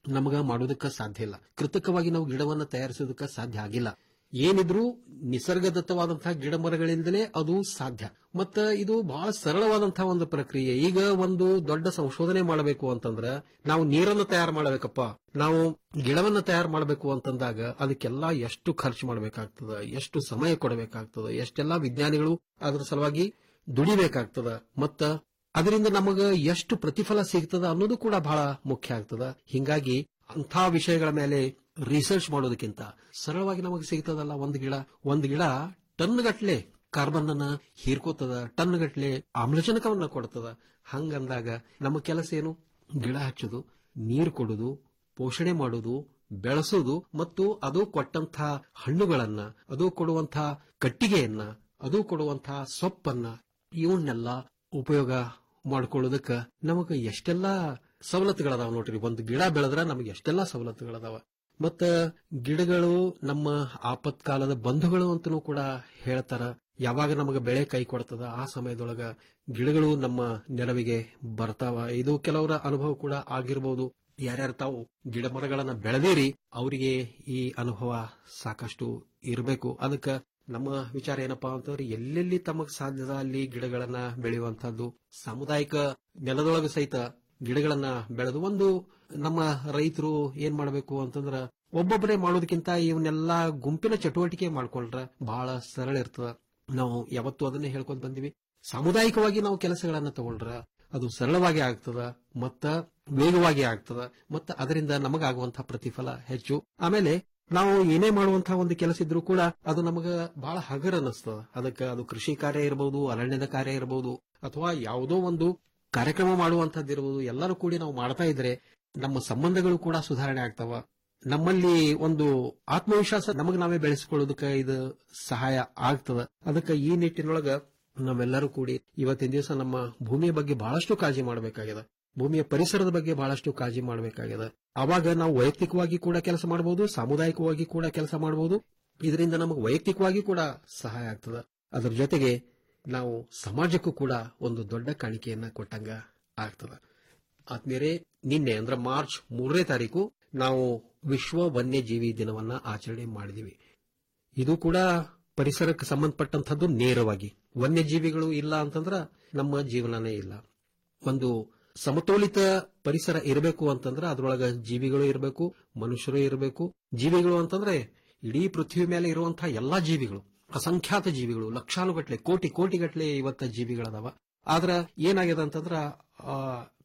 ನಮಗ ಮಾಡೋದಕ್ಕ ಸಾಧ್ಯ ಇಲ್ಲ ಕೃತಕವಾಗಿ ನಾವು ಗಿಡವನ್ನ ತಯಾರಿಸೋದಕ್ಕ ಸಾಧ್ಯ ಆಗಿಲ್ಲ ಏನಿದ್ರೂ ನಿಸರ್ಗದತ್ತವಾದಂತಹ ಗಿಡ ಮರಗಳಿಂದಲೇ ಅದು ಸಾಧ್ಯ ಮತ್ತ ಇದು ಬಹಳ ಸರಳವಾದಂತಹ ಒಂದು ಪ್ರಕ್ರಿಯೆ ಈಗ ಒಂದು ದೊಡ್ಡ ಸಂಶೋಧನೆ ಮಾಡಬೇಕು ಅಂತಂದ್ರ ನಾವು ನೀರನ್ನು ತಯಾರು ಮಾಡಬೇಕಪ್ಪ ನಾವು ಗಿಡವನ್ನ ತಯಾರು ಮಾಡಬೇಕು ಅಂತಂದಾಗ ಅದಕ್ಕೆಲ್ಲ ಎಷ್ಟು ಖರ್ಚು ಮಾಡಬೇಕಾಗ್ತದ ಎಷ್ಟು ಸಮಯ ಕೊಡಬೇಕಾಗ್ತದ ಎಷ್ಟೆಲ್ಲಾ ವಿಜ್ಞಾನಿಗಳು ಅದರ ಸಲುವಾಗಿ ದುಡಿಬೇಕಾಗ್ತದ ಮತ್ತ ಅದರಿಂದ ನಮಗ ಎಷ್ಟು ಪ್ರತಿಫಲ ಸಿಗ್ತದ ಅನ್ನೋದು ಕೂಡ ಬಹಳ ಮುಖ್ಯ ಆಗ್ತದ ಹಿಂಗಾಗಿ ಅಂಥ ವಿಷಯಗಳ ಮೇಲೆ ರಿಸರ್ಚ್ ಮಾಡೋದಕ್ಕಿಂತ ಸರಳವಾಗಿ ನಮಗೆ ಸಿಗ್ತದಲ್ಲ ಒಂದು ಗಿಡ ಒಂದು ಗಿಡ ಟನ್ ಗಟ್ಲೆ ಕಾರ್ಬನ್ ಅನ್ನ ಹೀರ್ಕೋತದ ಟನ್ ಗಟ್ಲೆ ಆಮ್ಲಜನಕವನ್ನ ಕೊಡ್ತದ ಹಂಗಂದಾಗ ನಮ್ಮ ಕೆಲಸ ಏನು ಗಿಡ ಹಚ್ಚೋದು ನೀರು ಕೊಡುದು ಪೋಷಣೆ ಮಾಡೋದು ಬೆಳೆಸೋದು ಮತ್ತು ಅದು ಕೊಟ್ಟಂತ ಹಣ್ಣುಗಳನ್ನ ಅದು ಕೊಡುವಂತ ಕಟ್ಟಿಗೆಯನ್ನ ಅದು ಕೊಡುವಂತ ಸೊಪ್ಪನ್ನ ಇವನ್ನೆಲ್ಲ ಉಪಯೋಗ ಮಾಡ್ಕೊಳ್ಳೋದಕ್ಕ ನಮಗ ಎಷ್ಟೆಲ್ಲಾ ಸವಲತ್ತುಗಳದಾವ ನೋಡ್ರಿ ಒಂದು ಗಿಡ ಬೆಳೆದ್ರ ನಮಗೆ ಎಷ್ಟೆಲ್ಲಾ ಸವಲತ್ತುಗಳದಾವ ಮತ್ತ ಗಿಡಗಳು ನಮ್ಮ ಆಪತ್ಕಾಲದ ಬಂಧುಗಳು ಅಂತನೂ ಕೂಡ ಹೇಳ್ತಾರ ಯಾವಾಗ ನಮಗ ಬೆಳೆ ಕೈ ಕೊಡ್ತದ ಆ ಸಮಯದೊಳಗ ಗಿಡಗಳು ನಮ್ಮ ನೆರವಿಗೆ ಬರ್ತಾವ ಇದು ಕೆಲವರ ಅನುಭವ ಕೂಡ ಆಗಿರಬಹುದು ಯಾರ್ಯಾರು ತಾವು ಗಿಡ ಮರಗಳನ್ನ ಬೆಳೆದೇರಿ ಅವರಿಗೆ ಈ ಅನುಭವ ಸಾಕಷ್ಟು ಇರಬೇಕು ಅದಕ್ಕ ನಮ್ಮ ವಿಚಾರ ಏನಪ್ಪಾ ಅಂತಂದ್ರೆ ಎಲ್ಲೆಲ್ಲಿ ತಮಗ್ ಸಾಧ್ಯದ ಅಲ್ಲಿ ಗಿಡಗಳನ್ನ ಬೆಳೆಯುವಂತಹದ್ದು ಸಾಮುದಾಯಿಕ ನೆಲದೊಳಗ ಸಹಿತ ಗಿಡಗಳನ್ನ ಬೆಳೆದು ಒಂದು ನಮ್ಮ ರೈತರು ಏನ್ ಮಾಡಬೇಕು ಅಂತಂದ್ರ ಒಬ್ಬೊಬ್ಬರೇ ಮಾಡೋದಕ್ಕಿಂತ ಇವನ್ನೆಲ್ಲಾ ಗುಂಪಿನ ಚಟುವಟಿಕೆ ಮಾಡ್ಕೊಂಡ್ರ ಬಹಳ ಸರಳ ಇರ್ತದ ನಾವು ಯಾವತ್ತೂ ಅದನ್ನೇ ಹೇಳ್ಕೊಂಡ್ ಬಂದಿವಿ ಸಾಮುದಾಯಿಕವಾಗಿ ನಾವು ಕೆಲಸಗಳನ್ನ ತಗೊಂಡ್ರ ಅದು ಸರಳವಾಗಿ ಆಗ್ತದ ಮತ್ತ ವೇಗವಾಗಿ ಆಗ್ತದ ಮತ್ತ ಅದರಿಂದ ನಮಗಾಗುವಂತಹ ಪ್ರತಿಫಲ ಹೆಚ್ಚು ಆಮೇಲೆ ನಾವು ಏನೇ ಮಾಡುವಂತಹ ಒಂದು ಕೆಲಸ ಇದ್ರೂ ಕೂಡ ಅದು ನಮಗ ಬಹಳ ಹಗರ್ ಅನ್ನಿಸ್ತದ ಅದಕ್ಕೆ ಅದು ಕೃಷಿ ಕಾರ್ಯ ಇರಬಹುದು ಅರಣ್ಯದ ಕಾರ್ಯ ಇರಬಹುದು ಅಥವಾ ಯಾವುದೋ ಒಂದು ಕಾರ್ಯಕ್ರಮ ಮಾಡುವಂತಹದ್ದಿರಬಹುದು ಎಲ್ಲರೂ ಕೂಡಿ ನಾವು ಮಾಡ್ತಾ ಇದ್ರೆ ನಮ್ಮ ಸಂಬಂಧಗಳು ಕೂಡ ಸುಧಾರಣೆ ಆಗ್ತಾವ ನಮ್ಮಲ್ಲಿ ಒಂದು ಆತ್ಮವಿಶ್ವಾಸ ನಮಗ್ ನಾವೇ ಬೆಳೆಸಿಕೊಳ್ಳೋದಕ್ಕೆ ಇದು ಸಹಾಯ ಆಗ್ತದ ಅದಕ್ಕೆ ಈ ನಿಟ್ಟಿನೊಳಗ ನಾವೆಲ್ಲರೂ ಕೂಡಿ ಇವತ್ತಿನ ದಿವಸ ನಮ್ಮ ಭೂಮಿಯ ಬಗ್ಗೆ ಬಹಳಷ್ಟು ಕಾಳಜಿ ಮಾಡಬೇಕಾಗಿದೆ ಭೂಮಿಯ ಪರಿಸರದ ಬಗ್ಗೆ ಬಹಳಷ್ಟು ಕಾಳಜಿ ಮಾಡಬೇಕಾಗಿದೆ ಅವಾಗ ನಾವು ವೈಯಕ್ತಿಕವಾಗಿ ಕೂಡ ಕೆಲಸ ಮಾಡಬಹುದು ಸಾಮುದಾಯಿಕವಾಗಿ ಕೂಡ ಕೆಲಸ ಮಾಡಬಹುದು ಇದರಿಂದ ನಮಗೆ ವೈಯಕ್ತಿಕವಾಗಿ ಕೂಡ ಸಹಾಯ ಆಗ್ತದ ಅದರ ಜೊತೆಗೆ ನಾವು ಸಮಾಜಕ್ಕೂ ಕೂಡ ಒಂದು ದೊಡ್ಡ ಕಾಣಿಕೆಯನ್ನ ಕೊಟ್ಟಂಗ ಆಗ್ತದ ಆದ್ಮೇಲೆ ನಿನ್ನೆ ಅಂದ್ರೆ ಮಾರ್ಚ್ ಮೂರನೇ ತಾರೀಕು ನಾವು ವಿಶ್ವ ವನ್ಯಜೀವಿ ದಿನವನ್ನ ಆಚರಣೆ ಮಾಡಿದಿವಿ ಇದು ಕೂಡ ಪರಿಸರಕ್ಕೆ ಸಂಬಂಧಪಟ್ಟಂತದ್ದು ನೇರವಾಗಿ ವನ್ಯಜೀವಿಗಳು ಇಲ್ಲ ಅಂತಂದ್ರ ನಮ್ಮ ಜೀವನನೇ ಇಲ್ಲ ಒಂದು ಸಮತೋಲಿತ ಪರಿಸರ ಇರಬೇಕು ಅಂತಂದ್ರೆ ಅದರೊಳಗ ಜೀವಿಗಳು ಇರಬೇಕು ಮನುಷ್ಯರು ಇರಬೇಕು ಜೀವಿಗಳು ಅಂತಂದ್ರೆ ಇಡೀ ಪೃಥ್ವಿ ಮೇಲೆ ಇರುವಂತಹ ಎಲ್ಲಾ ಜೀವಿಗಳು ಅಸಂಖ್ಯಾತ ಜೀವಿಗಳು ಲಕ್ಷಾನುಗಟ್ಲೆ ಕೋಟಿ ಕೋಟಿಗಟ್ಲೆ ಇವತ್ತ ಜೀವಿಗಳದಾವ ಆದ್ರ ಏನಾಗ್ಯದ ಅಂತಂದ್ರ ಆ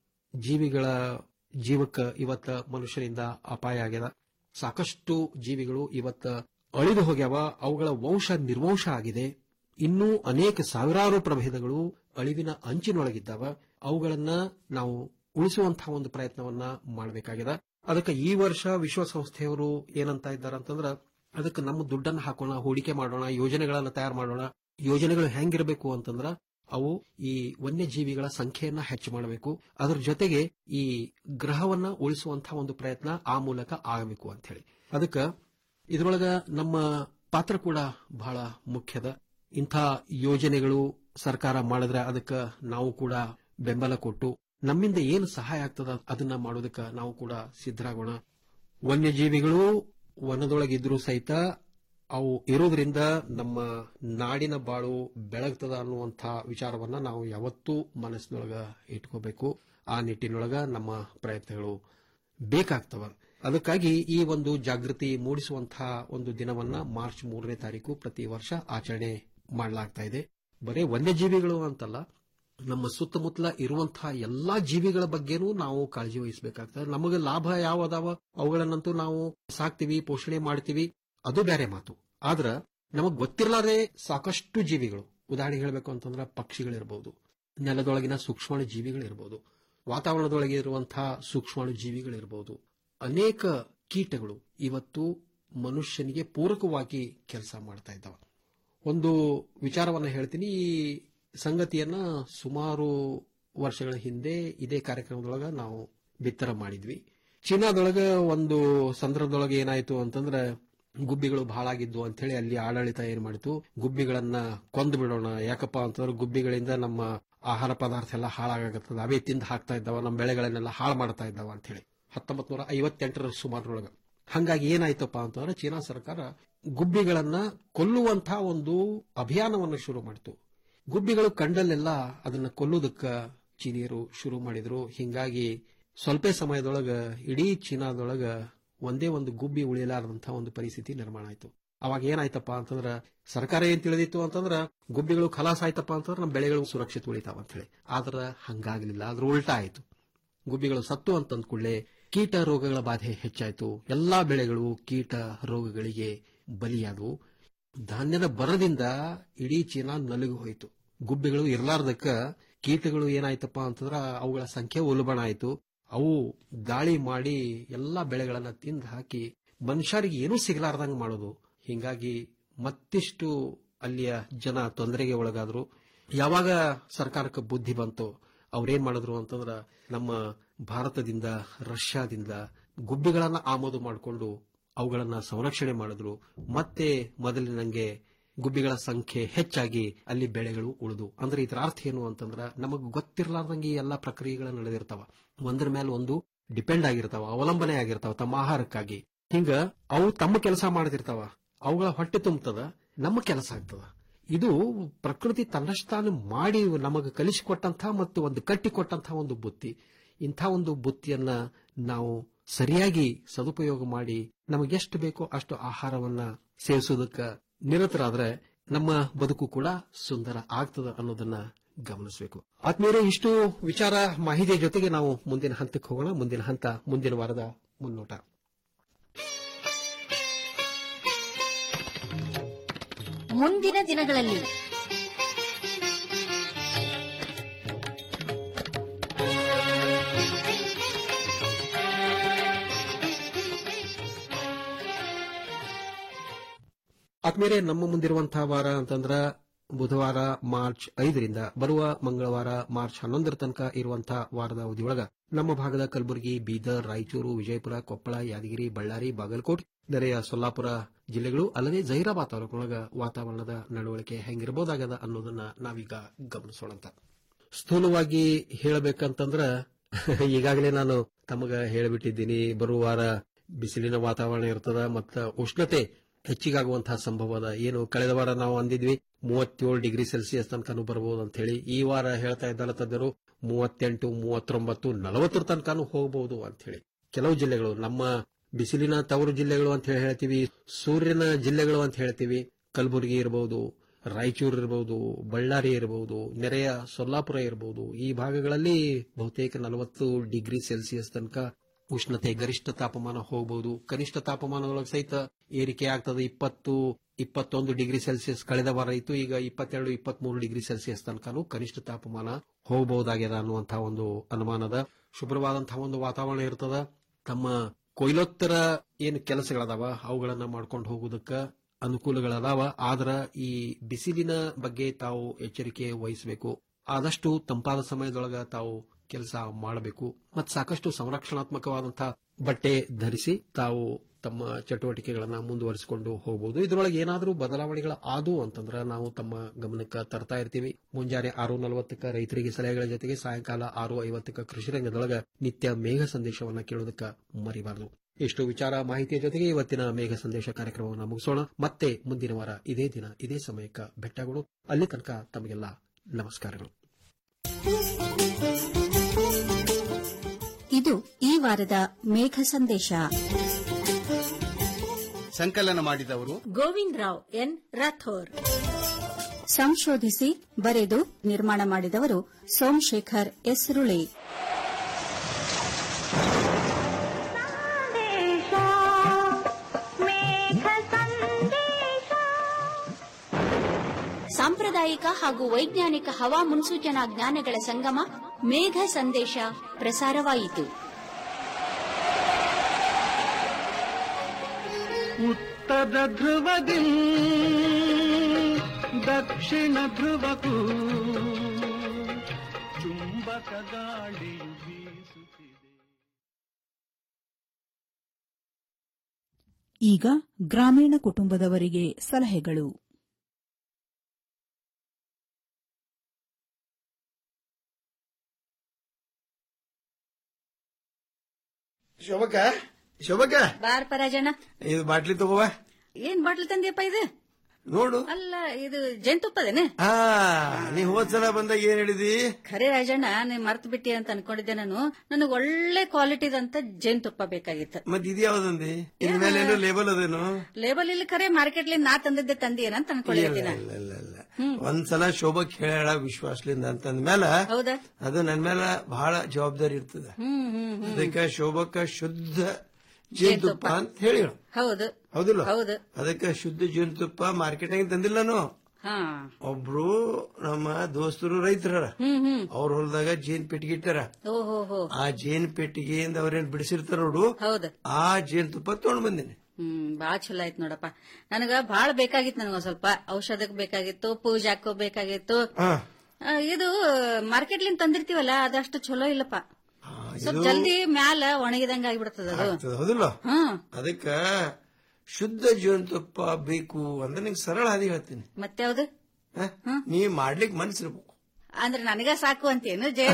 ಜೀವಿಗಳ ಜೀವಕ್ಕ ಇವತ್ತ ಮನುಷ್ಯರಿಂದ ಅಪಾಯ ಆಗ್ಯದ ಸಾಕಷ್ಟು ಜೀವಿಗಳು ಇವತ್ತ ಅಳಿದು ಹೋಗ್ಯಾವ ಅವುಗಳ ವಂಶ ನಿರ್ವಂಶ ಆಗಿದೆ ಇನ್ನೂ ಅನೇಕ ಸಾವಿರಾರು ಪ್ರಭೇದಗಳು ಅಳಿವಿನ ಅಂಚಿನೊಳಗಿದ್ದಾವ ಅವುಗಳನ್ನ ನಾವು ಉಳಿಸುವಂತಹ ಒಂದು ಪ್ರಯತ್ನವನ್ನ ಮಾಡಬೇಕಾಗಿದೆ ಅದಕ್ಕೆ ಈ ವರ್ಷ ವಿಶ್ವಸಂಸ್ಥೆಯವರು ಏನಂತ ಇದ್ದಾರೆ ಅಂತಂದ್ರ ಅದಕ್ಕೆ ನಮ್ಮ ದುಡ್ಡನ್ನು ಹಾಕೋಣ ಹೂಡಿಕೆ ಮಾಡೋಣ ಯೋಜನೆಗಳನ್ನ ತಯಾರು ಮಾಡೋಣ ಯೋಜನೆಗಳು ಹೆಂಗಿರಬೇಕು ಅಂತಂದ್ರ ಅವು ಈ ವನ್ಯಜೀವಿಗಳ ಸಂಖ್ಯೆಯನ್ನ ಹೆಚ್ಚು ಮಾಡಬೇಕು ಅದರ ಜೊತೆಗೆ ಈ ಗ್ರಹವನ್ನ ಉಳಿಸುವಂತಹ ಒಂದು ಪ್ರಯತ್ನ ಆ ಮೂಲಕ ಆಗಬೇಕು ಅಂತ ಹೇಳಿ ಅದಕ್ಕೆ ಇದರೊಳಗ ನಮ್ಮ ಪಾತ್ರ ಕೂಡ ಬಹಳ ಮುಖ್ಯದ ಇಂಥ ಯೋಜನೆಗಳು ಸರ್ಕಾರ ಮಾಡಿದ್ರೆ ಅದಕ್ಕೆ ನಾವು ಕೂಡ ಬೆಂಬಲ ಕೊಟ್ಟು ನಮ್ಮಿಂದ ಏನು ಸಹಾಯ ಆಗ್ತದ ಅದನ್ನ ಮಾಡೋದಕ್ಕೆ ನಾವು ಕೂಡ ಸಿದ್ಧರಾಗೋಣ ವನ್ಯಜೀವಿಗಳು ವನದೊಳಗಿದ್ರೂ ಸಹಿತ ಅವು ಇರೋದ್ರಿಂದ ನಮ್ಮ ನಾಡಿನ ಬಾಳು ಬೆಳಗ್ತದ ಅನ್ನುವಂಥ ವಿಚಾರವನ್ನ ನಾವು ಯಾವತ್ತೂ ಮನಸ್ಸಿನೊಳಗ ಇಟ್ಕೋಬೇಕು ಆ ನಿಟ್ಟಿನೊಳಗ ನಮ್ಮ ಪ್ರಯತ್ನಗಳು ಬೇಕಾಗ್ತವ ಅದಕ್ಕಾಗಿ ಈ ಒಂದು ಜಾಗೃತಿ ಮೂಡಿಸುವಂತಹ ಒಂದು ದಿನವನ್ನ ಮಾರ್ಚ್ ಮೂರನೇ ತಾರೀಕು ಪ್ರತಿ ವರ್ಷ ಆಚರಣೆ ಮಾಡಲಾಗ್ತಾ ಇದೆ ಬರೇ ವನ್ಯಜೀವಿಗಳು ಅಂತಲ್ಲ ನಮ್ಮ ಸುತ್ತಮುತ್ತಲ ಇರುವಂತಹ ಎಲ್ಲಾ ಜೀವಿಗಳ ಬಗ್ಗೆನೂ ನಾವು ಕಾಳಜಿ ವಹಿಸಬೇಕಾಗ್ತದೆ ನಮಗೆ ಲಾಭ ಯಾವ ಅದಾವ ಅವುಗಳನ್ನಂತೂ ನಾವು ಸಾಕ್ತಿವಿ ಪೋಷಣೆ ಮಾಡ್ತೀವಿ ಅದು ಬೇರೆ ಮಾತು ಆದ್ರ ನಮಗ್ ಗೊತ್ತಿರಲಾರೆ ಸಾಕಷ್ಟು ಜೀವಿಗಳು ಉದಾಹರಣೆ ಹೇಳಬೇಕು ಅಂತಂದ್ರೆ ಪಕ್ಷಿಗಳಿರ್ಬೋದು ನೆಲದೊಳಗಿನ ಸೂಕ್ಷ್ಮಾಣು ಜೀವಿಗಳಿರ್ಬೋದು ವಾತಾವರಣದೊಳಗೆ ಇರುವಂತಹ ಸೂಕ್ಷ್ಮಾಣು ಜೀವಿಗಳಿರ್ಬೋದು ಅನೇಕ ಕೀಟಗಳು ಇವತ್ತು ಮನುಷ್ಯನಿಗೆ ಪೂರಕವಾಗಿ ಕೆಲಸ ಮಾಡ್ತಾ ಇದ್ದಾವೆ ಒಂದು ವಿಚಾರವನ್ನ ಹೇಳ್ತೀನಿ ಈ ಸಂಗತಿಯನ್ನ ಸುಮಾರು ವರ್ಷಗಳ ಹಿಂದೆ ಇದೇ ಕಾರ್ಯಕ್ರಮದೊಳಗ ನಾವು ಬಿತ್ತರ ಮಾಡಿದ್ವಿ ಚೀನಾದೊಳಗ ಒಂದು ಸಂದರ್ಭದೊಳಗೆ ಏನಾಯ್ತು ಅಂತಂದ್ರೆ ಗುಬ್ಬಿಗಳು ಬಹಳ ಆಗಿದ್ವು ಅಂತ ಹೇಳಿ ಅಲ್ಲಿ ಆಡಳಿತ ಏನ್ ಮಾಡಿತು ಗುಬ್ಬಿಗಳನ್ನ ಕೊಂದು ಬಿಡೋಣ ಯಾಕಪ್ಪ ಅಂತಂದ್ರೆ ಗುಬ್ಬಿಗಳಿಂದ ನಮ್ಮ ಆಹಾರ ಪದಾರ್ಥ ಎಲ್ಲ ಹಾಳಾಗತ್ತದ ಅವೇ ತಿಂದು ಹಾಕ್ತಾ ಇದ್ದಾವ ನಮ್ಮ ಬೆಳೆಗಳನ್ನೆಲ್ಲ ಹಾಳು ಮಾಡ್ತಾ ಇದ್ದಾವ ಅಂತ ಹೇಳಿ ಹತ್ತೊಂಬತ್ ನೂರ ಐವತ್ತೆಂಟರ ಸುಮಾರೊಳಗ ಹಂಗಾಗಿ ಏನಾಯ್ತಪ್ಪ ಅಂತಂದ್ರೆ ಚೀನಾ ಸರ್ಕಾರ ಗುಬ್ಬಿಗಳನ್ನ ಕೊಲ್ಲುವಂತಹ ಒಂದು ಅಭಿಯಾನವನ್ನು ಶುರು ಮಾಡಿತು ಗುಬ್ಬಿಗಳು ಕಂಡಲ್ಲೆಲ್ಲ ಅದನ್ನ ಕೊಲ್ಲುವುದಕ್ಕ ಚೀನಿಯರು ಶುರು ಮಾಡಿದ್ರು ಹಿಂಗಾಗಿ ಸ್ವಲ್ಪ ಸಮಯದೊಳಗ ಇಡೀ ಚೀನಾದೊಳಗ ಒಂದೇ ಒಂದು ಗುಬ್ಬಿ ಉಳಿಯಲಾರದಂತಹ ಒಂದು ಪರಿಸ್ಥಿತಿ ನಿರ್ಮಾಣ ಆಯಿತು ಅವಾಗ ಏನಾಯ್ತಪ್ಪ ಅಂತಂದ್ರ ಸರ್ಕಾರ ಏನ್ ತಿಳಿದಿತ್ತು ಅಂತಂದ್ರ ಗುಬ್ಬಿಗಳು ಖಲಾಸ್ ಆಯ್ತಪ್ಪ ಅಂತಂದ್ರೆ ನಮ್ಮ ಬೆಳೆಗಳು ಸುರಕ್ಷಿತ ಉಳಿತಾವ ಅಂತ ಹೇಳಿ ಆದ್ರ ಹಂಗಾಗ್ಲಿಲ್ಲ ಅದ್ರ ಉಲ್ಟಾ ಆಯ್ತು ಗುಬ್ಬಿಗಳು ಸತ್ತು ಅಂತಂದ ಕೂಡಲೇ ಕೀಟ ರೋಗಗಳ ಬಾಧೆ ಹೆಚ್ಚಾಯಿತು ಎಲ್ಲಾ ಬೆಳೆಗಳು ಕೀಟ ರೋಗಗಳಿಗೆ ಬಲಿಯಾದವು ಧಾನ್ಯದ ಬರದಿಂದ ಇಡೀ ಚೀನಾ ನಲುಗು ಹೋಯಿತು ಗುಬ್ಬಿಗಳು ಇರಲಾರ್ದಕ್ಕ ಕೀಟಗಳು ಏನಾಯ್ತಪ್ಪ ಅಂತಂದ್ರ ಅವುಗಳ ಸಂಖ್ಯೆ ಉಲ್ಬಣ ಆಯಿತು ಅವು ದಾಳಿ ಮಾಡಿ ಎಲ್ಲಾ ಬೆಳೆಗಳನ್ನ ತಿಂದು ಹಾಕಿ ಮನುಷ್ಯರಿಗೆ ಏನೂ ಸಿಗಲಾರ್ದಂಗ ಮಾಡೋದು ಹಿಂಗಾಗಿ ಮತ್ತಿಷ್ಟು ಅಲ್ಲಿಯ ಜನ ತೊಂದರೆಗೆ ಒಳಗಾದ್ರು ಯಾವಾಗ ಸರ್ಕಾರಕ್ಕೆ ಬುದ್ಧಿ ಬಂತು ಅವ್ರೇನ್ ಮಾಡಿದ್ರು ಅಂತಂದ್ರ ನಮ್ಮ ಭಾರತದಿಂದ ರಷ್ಯಾದಿಂದ ಗುಬ್ಬಿಗಳನ್ನ ಆಮದು ಮಾಡಿಕೊಂಡು ಅವುಗಳನ್ನ ಸಂರಕ್ಷಣೆ ಮಾಡಿದ್ರು ಮತ್ತೆ ಮೊದಲಿನಂಗೆ ಗುಬ್ಬಿಗಳ ಸಂಖ್ಯೆ ಹೆಚ್ಚಾಗಿ ಅಲ್ಲಿ ಬೆಳೆಗಳು ಉಳಿದು ಅಂದ್ರೆ ಇದರ ಅರ್ಥ ಏನು ಅಂತಂದ್ರ ನಮಗ್ ಗೊತ್ತಿರಲಾರ್ದಂಗೆ ಈ ಎಲ್ಲಾ ಪ್ರಕ್ರಿಯೆಗಳು ನಡೆದಿರ್ತಾವ ಒಂದ್ರ ಮೇಲೆ ಒಂದು ಡಿಪೆಂಡ್ ಆಗಿರ್ತಾವ ಅವಲಂಬನೆ ಆಗಿರ್ತಾವ ತಮ್ಮ ಆಹಾರಕ್ಕಾಗಿ ಹಿಂಗ ಅವು ತಮ್ಮ ಕೆಲಸ ಮಾಡ್ತಿರ್ತಾವ ಅವುಗಳ ಹೊಟ್ಟೆ ತುಂಬತದ ನಮ್ಮ ಕೆಲಸ ಆಗ್ತದ ಇದು ಪ್ರಕೃತಿ ತನ್ನಷ್ಟಾನು ಮಾಡಿ ನಮಗೆ ಕಲಿಸಿಕೊಟ್ಟಂತಹ ಮತ್ತು ಒಂದು ಕಟ್ಟಿಕೊಟ್ಟಂತಹ ಒಂದು ಬುತ್ತಿ ಇಂಥ ಒಂದು ಬುತ್ತಿಯನ್ನ ನಾವು ಸರಿಯಾಗಿ ಸದುಪಯೋಗ ಮಾಡಿ ನಮಗೆಷ್ಟು ಬೇಕೋ ಅಷ್ಟು ಆಹಾರವನ್ನ ಸೇವಿಸೋದಕ್ಕೆ ನಿರತರಾದ್ರೆ ನಮ್ಮ ಬದುಕು ಕೂಡ ಸುಂದರ ಆಗ್ತದ ಅನ್ನೋದನ್ನ ಗಮನಿಸಬೇಕು ಆದ್ಮೇಲೆ ಇಷ್ಟು ವಿಚಾರ ಮಾಹಿತಿಯ ಜೊತೆಗೆ ನಾವು ಮುಂದಿನ ಹಂತಕ್ಕೆ ಹೋಗೋಣ ಮುಂದಿನ ಹಂತ ಮುಂದಿನ ವಾರದ ಮುನ್ನೋಟ ಮುಂದಿನ ದಿನಗಳಲ್ಲಿ ಆದ್ಮೇಲೆ ನಮ್ಮ ಮುಂದಿರುವಂತಹ ವಾರ ಅಂತಂದ್ರ ಬುಧವಾರ ಮಾರ್ಚ್ ಐದರಿಂದ ಬರುವ ಮಂಗಳವಾರ ಮಾರ್ಚ್ ಹನ್ನೊಂದರ ತನಕ ಇರುವಂತಹ ವಾರದ ಅವಧಿಯೊಳಗ ನಮ್ಮ ಭಾಗದ ಕಲಬುರಗಿ ಬೀದರ್ ರಾಯಚೂರು ವಿಜಯಪುರ ಕೊಪ್ಪಳ ಯಾದಗಿರಿ ಬಳ್ಳಾರಿ ಬಾಗಲಕೋಟ್ ನೆರೆಯ ಸೊಲ್ಲಾಪುರ ಜಿಲ್ಲೆಗಳು ಅಲ್ಲದೆ ಜಹೀರಾಬಾದ್ ತಾಲೂಕಿನೊಳಗ ವಾತಾವರಣದ ನಡವಳಿಕೆ ಹೆಂಗಿರಬಹುದಾಗದ ಅನ್ನೋದನ್ನ ನಾವೀಗ ಗಮನಿಸೋಣಂತ ಸ್ಥೂಲವಾಗಿ ಹೇಳಬೇಕಂತಂದ್ರ ಈಗಾಗಲೇ ನಾನು ತಮಗ ಹೇಳಿಬಿಟ್ಟಿದ್ದೀನಿ ಬರುವ ವಾರ ಬಿಸಿಲಿನ ವಾತಾವರಣ ಇರ್ತದ ಮತ್ತ ಉಷ್ಣತೆ ಹೆಚ್ಚಿಗಾಗುವಂತಹ ಸಂಭವ ಅದ ಏನು ಕಳೆದ ವಾರ ನಾವು ಅಂದಿದ್ವಿ ಮೂವತ್ತೇಳು ಡಿಗ್ರಿ ಸೆಲ್ಸಿಯಸ್ ತನಕನೂ ಬರಬಹುದು ಅಂತ ಹೇಳಿ ಈ ವಾರ ಹೇಳ್ತಾ ಇದ್ದಲ್ಲ ತಜ್ಞರು ಮೂವತ್ತೆಂಟು ಮೂವತ್ತೊಂಬತ್ತು ನಲವತ್ತರ ತನಕನೂ ಹೋಗಬಹುದು ಅಂತ ಹೇಳಿ ಕೆಲವು ಜಿಲ್ಲೆಗಳು ನಮ್ಮ ಬಿಸಿಲಿನ ತವರು ಜಿಲ್ಲೆಗಳು ಅಂತ ಹೇಳಿ ಹೇಳ್ತೀವಿ ಸೂರ್ಯನ ಜಿಲ್ಲೆಗಳು ಅಂತ ಹೇಳ್ತೀವಿ ಕಲಬುರಗಿ ಇರಬಹುದು ರಾಯಚೂರು ಇರಬಹುದು ಬಳ್ಳಾರಿ ಇರಬಹುದು ನೆರೆಯ ಸೊಲ್ಲಾಪುರ ಇರಬಹುದು ಈ ಭಾಗಗಳಲ್ಲಿ ಬಹುತೇಕ ನಲವತ್ತು ಡಿಗ್ರಿ ಸೆಲ್ಸಿಯಸ್ ತನಕ ಉಷ್ಣತೆ ಗರಿಷ್ಠ ತಾಪಮಾನ ಹೋಗಬಹುದು ಕನಿಷ್ಠ ತಾಪಮಾನದೊಳಗೆ ಸಹಿತ ಏರಿಕೆ ಆಗ್ತದೆ ಇಪ್ಪತ್ತು ಇಪ್ಪತ್ತೊಂದು ಡಿಗ್ರಿ ಸೆಲ್ಸಿಯಸ್ ಕಳೆದ ವಾರ ಇತ್ತು ಈಗ ಇಪ್ಪತ್ತೆರಡು ಇಪ್ಪತ್ಮೂರು ಡಿಗ್ರಿ ಸೆಲ್ಸಿಯಸ್ ತನಕನೂ ಕನಿಷ್ಠ ತಾಪಮಾನ ಹೋಗಬಹುದಾಗ್ಯದ ಅನ್ನುವಂತಹ ಒಂದು ಅನುಮಾನದ ಶುಭ್ರವಾದಂತಹ ಒಂದು ವಾತಾವರಣ ಇರ್ತದ ತಮ್ಮ ಕೊಯ್ಲೋತ್ತರ ಏನು ಕೆಲಸಗಳದಾವ ಅವುಗಳನ್ನ ಮಾಡ್ಕೊಂಡು ಹೋಗುವುದಕ್ಕ ಅನುಕೂಲಗಳದಾವ ಆದ್ರ ಈ ಬಿಸಿಲಿನ ಬಗ್ಗೆ ತಾವು ಎಚ್ಚರಿಕೆ ವಹಿಸಬೇಕು ಆದಷ್ಟು ತಂಪಾದ ಸಮಯದೊಳಗ ತಾವು ಕೆಲಸ ಮಾಡಬೇಕು ಮತ್ತು ಸಾಕಷ್ಟು ಸಂರಕ್ಷಣಾತ್ಮಕವಾದಂತಹ ಬಟ್ಟೆ ಧರಿಸಿ ತಾವು ತಮ್ಮ ಚಟುವಟಿಕೆಗಳನ್ನ ಮುಂದುವರಿಸಿಕೊಂಡು ಹೋಗಬಹುದು ಇದರೊಳಗೆ ಏನಾದರೂ ಬದಲಾವಣೆಗಳ ಆದು ಅಂತಂದ್ರ ನಾವು ತಮ್ಮ ಗಮನಕ್ಕೆ ತರ್ತಾ ಇರ್ತೀವಿ ಮುಂಜಾನೆ ಆರು ನಲವತ್ತಕ್ಕ ರೈತರಿಗೆ ಸಲಹೆಗಳ ಜೊತೆಗೆ ಸಾಯಂಕಾಲ ಆರು ಐವತ್ತಕ್ಕ ಕೃಷಿ ರಂಗದೊಳಗ ನಿತ್ಯ ಮೇಘ ಸಂದೇಶವನ್ನ ಕೇಳೋದಕ್ಕ ಮರಿಬಾರದು ಇಷ್ಟು ವಿಚಾರ ಮಾಹಿತಿಯ ಜೊತೆಗೆ ಇವತ್ತಿನ ಮೇಘ ಸಂದೇಶ ಕಾರ್ಯಕ್ರಮವನ್ನು ಮುಗಿಸೋಣ ಮತ್ತೆ ಮುಂದಿನ ವಾರ ಇದೇ ದಿನ ಇದೇ ಸಮಯಕ್ಕೆ ಭೇಟಿಯಾಗೋಣ ಅಲ್ಲಿ ತನಕ ತಮಗೆಲ್ಲ ನಮಸ್ಕಾರಗಳು ಇದು ಈ ವಾರದ ಮೇಘ ಸಂದೇಶ ಸಂಕಲನ ಮಾಡಿದವರು ಗೋವಿಂದ್ ರಾವ್ ಎನ್ ರಾಥೋರ್ ಸಂಶೋಧಿಸಿ ಬರೆದು ನಿರ್ಮಾಣ ಮಾಡಿದವರು ಸೋಮಶೇಖರ್ ಎಸ್ರುಳಿ ಸಾಂಪ್ರದಾಯಿಕ ಹಾಗೂ ವೈಜ್ಞಾನಿಕ ಹವಾ ಮುನ್ಸೂಚನಾ ಜ್ಞಾನಗಳ ಸಂಗಮ ಮೇಘ ಸಂದೇಶ ಪ್ರಸಾರವಾಯಿತು ಉತ್ತರ ಧ್ರುವದಿ ದಕ್ಷಿಣ ಧ್ರುವಕ್ಕೂ ಚುಂಬಕ ಗಾಳಿಯು ಬೀಸುತ್ತಿದೆ ಈಗ ಗ್ರಾಮೀಣ ಕುಟುಂಬದವರಿಗೆ ಸಲಹೆಗಳು ಶೋಭಕ್ಕ ಶೋಭಕ್ಕ ಬಾರ್ ಪರಾಜಣ್ಣ ಇದು ಬಾಟ್ಲಿ ತಗೋವ ಏನ್ ಬಾಟ್ಲ್ ತಂದಿಯಪ್ಪ ಇದು ನೋಡು ಅಲ್ಲ ಇದು ಜೇನುತುಪ್ಪದೇನೆ ಹಾ ನೀ ಹೋದ್ಸಲ ಬಂದಾಗ ಏನ್ ಹೇಳಿದಿ ಖರೆ ರಾಜಣ್ಣ ನೀನ್ ಮರ್ತ್ ಬಿಟ್ಟಿ ಅಂತ ಅನ್ಕೊಂಡಿದ್ದೆ ನಾನು ನನಗ್ ಒಳ್ಳೆ ಕ್ವಾಲಿಟಿದಂತ ಜೇನುತುಪ್ಪ ಬೇಕಾಗಿತ್ತು ಮತ್ ಇದು ಯಾವ್ದಂದಿ ಇನ್ ಮೇಲೆ ಏನೋ ಲೇಬಲ್ ಅದೇನು ಲೇಬಲ್ ಇಲ್ಲಿ ಖರೆ ಮಾರ್ಕೆಟ್ ನಾ ತಂದಿದ್ದೆ ತಂದಿಯೇನಂತ ಅನ್ಕೊಂಡಿದ್ದೀನಿ ಇಲ್ಲ ಇಲ್ಲ ಇಲ್ಲ ಒಂದ್ಸಲ ಶೋಭಕ್ ಹೇಳ ವಿಶ್ವಾಸಲಿಂದ ಅಂತಂದ ಮೇಲೆ ಹೌದಾ ಅದು ನನ್ ಮೇಲೆ ಬಹಳ ಜವಾಬ್ದಾರಿ ಇರ್ತದ ಹ್ಮ್ ಹ್ಮ್ ಹ್ಮ್ ಅದಕ್ಕೆ ಶೋಭಕ್ಕ ಶುದ್ಧ ಜೇನುತುಪ್ಪ ಅಂತ ಹೇಳಿ ಹೌದು ಹೌದಿಲ್ಲ ಹೌದು ಅದಕ್ಕೆ ಶುದ್ಧ ಜೇನುತುಪ್ಪ ಮಾರ್ಕೆಟ್ನಾಗ ತಂದಿಲ್ಲ ನಾನು ಹಾ ಒಬ್ರು ನಮ್ಮ ದೋಸ್ತರು ರೈತರ ಹ್ಮ್ ಹ್ಮ್ ಅವ್ರ ಹೊಲದಾಗ ಜೇನ್ ಪೆಟ್ಟಿಗೆ ಇಟ್ಟಾರ ಓಹೋ ಹೋ ಆ ಜೇನ್ ಪೆಟ್ಟಿಗೆಯಿಂದ ಅವ್ರೇನ್ ಬಿಡಿಸಿರ್ತಾರ ನೋಡು ಹೌದು ಆ ಜೇನುತುಪ್ಪ ತಗೊಂಡ್ ಬಂದೇನೆ ಹ್ಮ್ ಬಾಳ ಚಲೋ ಆಯ್ತು ನೋಡಪ್ಪ ನನಗ ಬಾಳ ಬೇಕಾಗಿತ್ತು ನನಗ ಸ್ವಲ್ಪ ಔಷಧಕ್ ಬೇಕಾಗಿತ್ತು ಪೂಜಾಕ್ಕೂ ಬೇಕಾಗಿತ್ತು ಹಾ ಆ, ಇದು ಮಾರ್ಕೆಟ್ ಲಿಂದ ತಂದಿರ್ತೀವಲ್ಲ ಅದಷ್ಟು ಚಲೋ ಇಲ್ಲಪ್ಪ ಆ, ಸ್ವಲ್ಪ ಇದು ಜಲ್ದಿ ಮ್ಯಾಲ ಒಣಗಿದಂಗ ಆಗಿಬಿಡ್ತದ ಅದು ಆಗ್ತದ, ಹೌದಿಲ್ಲ ಹ್ಮ್ ಅದಕ್ಕ ಶುದ್ಧ ಜೇನುತುಪ್ಪ ಬೇಕು ಅಂದ್ರೆ ನಿಂಗೆ ಸರಳ ಹಾದಿ ಹೇಳ್ತೀನಿ ಮತ್ತೆ ಯಾವ್ದು ಹ? ನೀ ಮಾಡ್ಲಿಕ್ ಮನ್ಸಿರ್ಬೇಕು ಅಂದ್ರೆ ನನಗ ಸಾಕು ಅಂತೇನು ಜೇನ್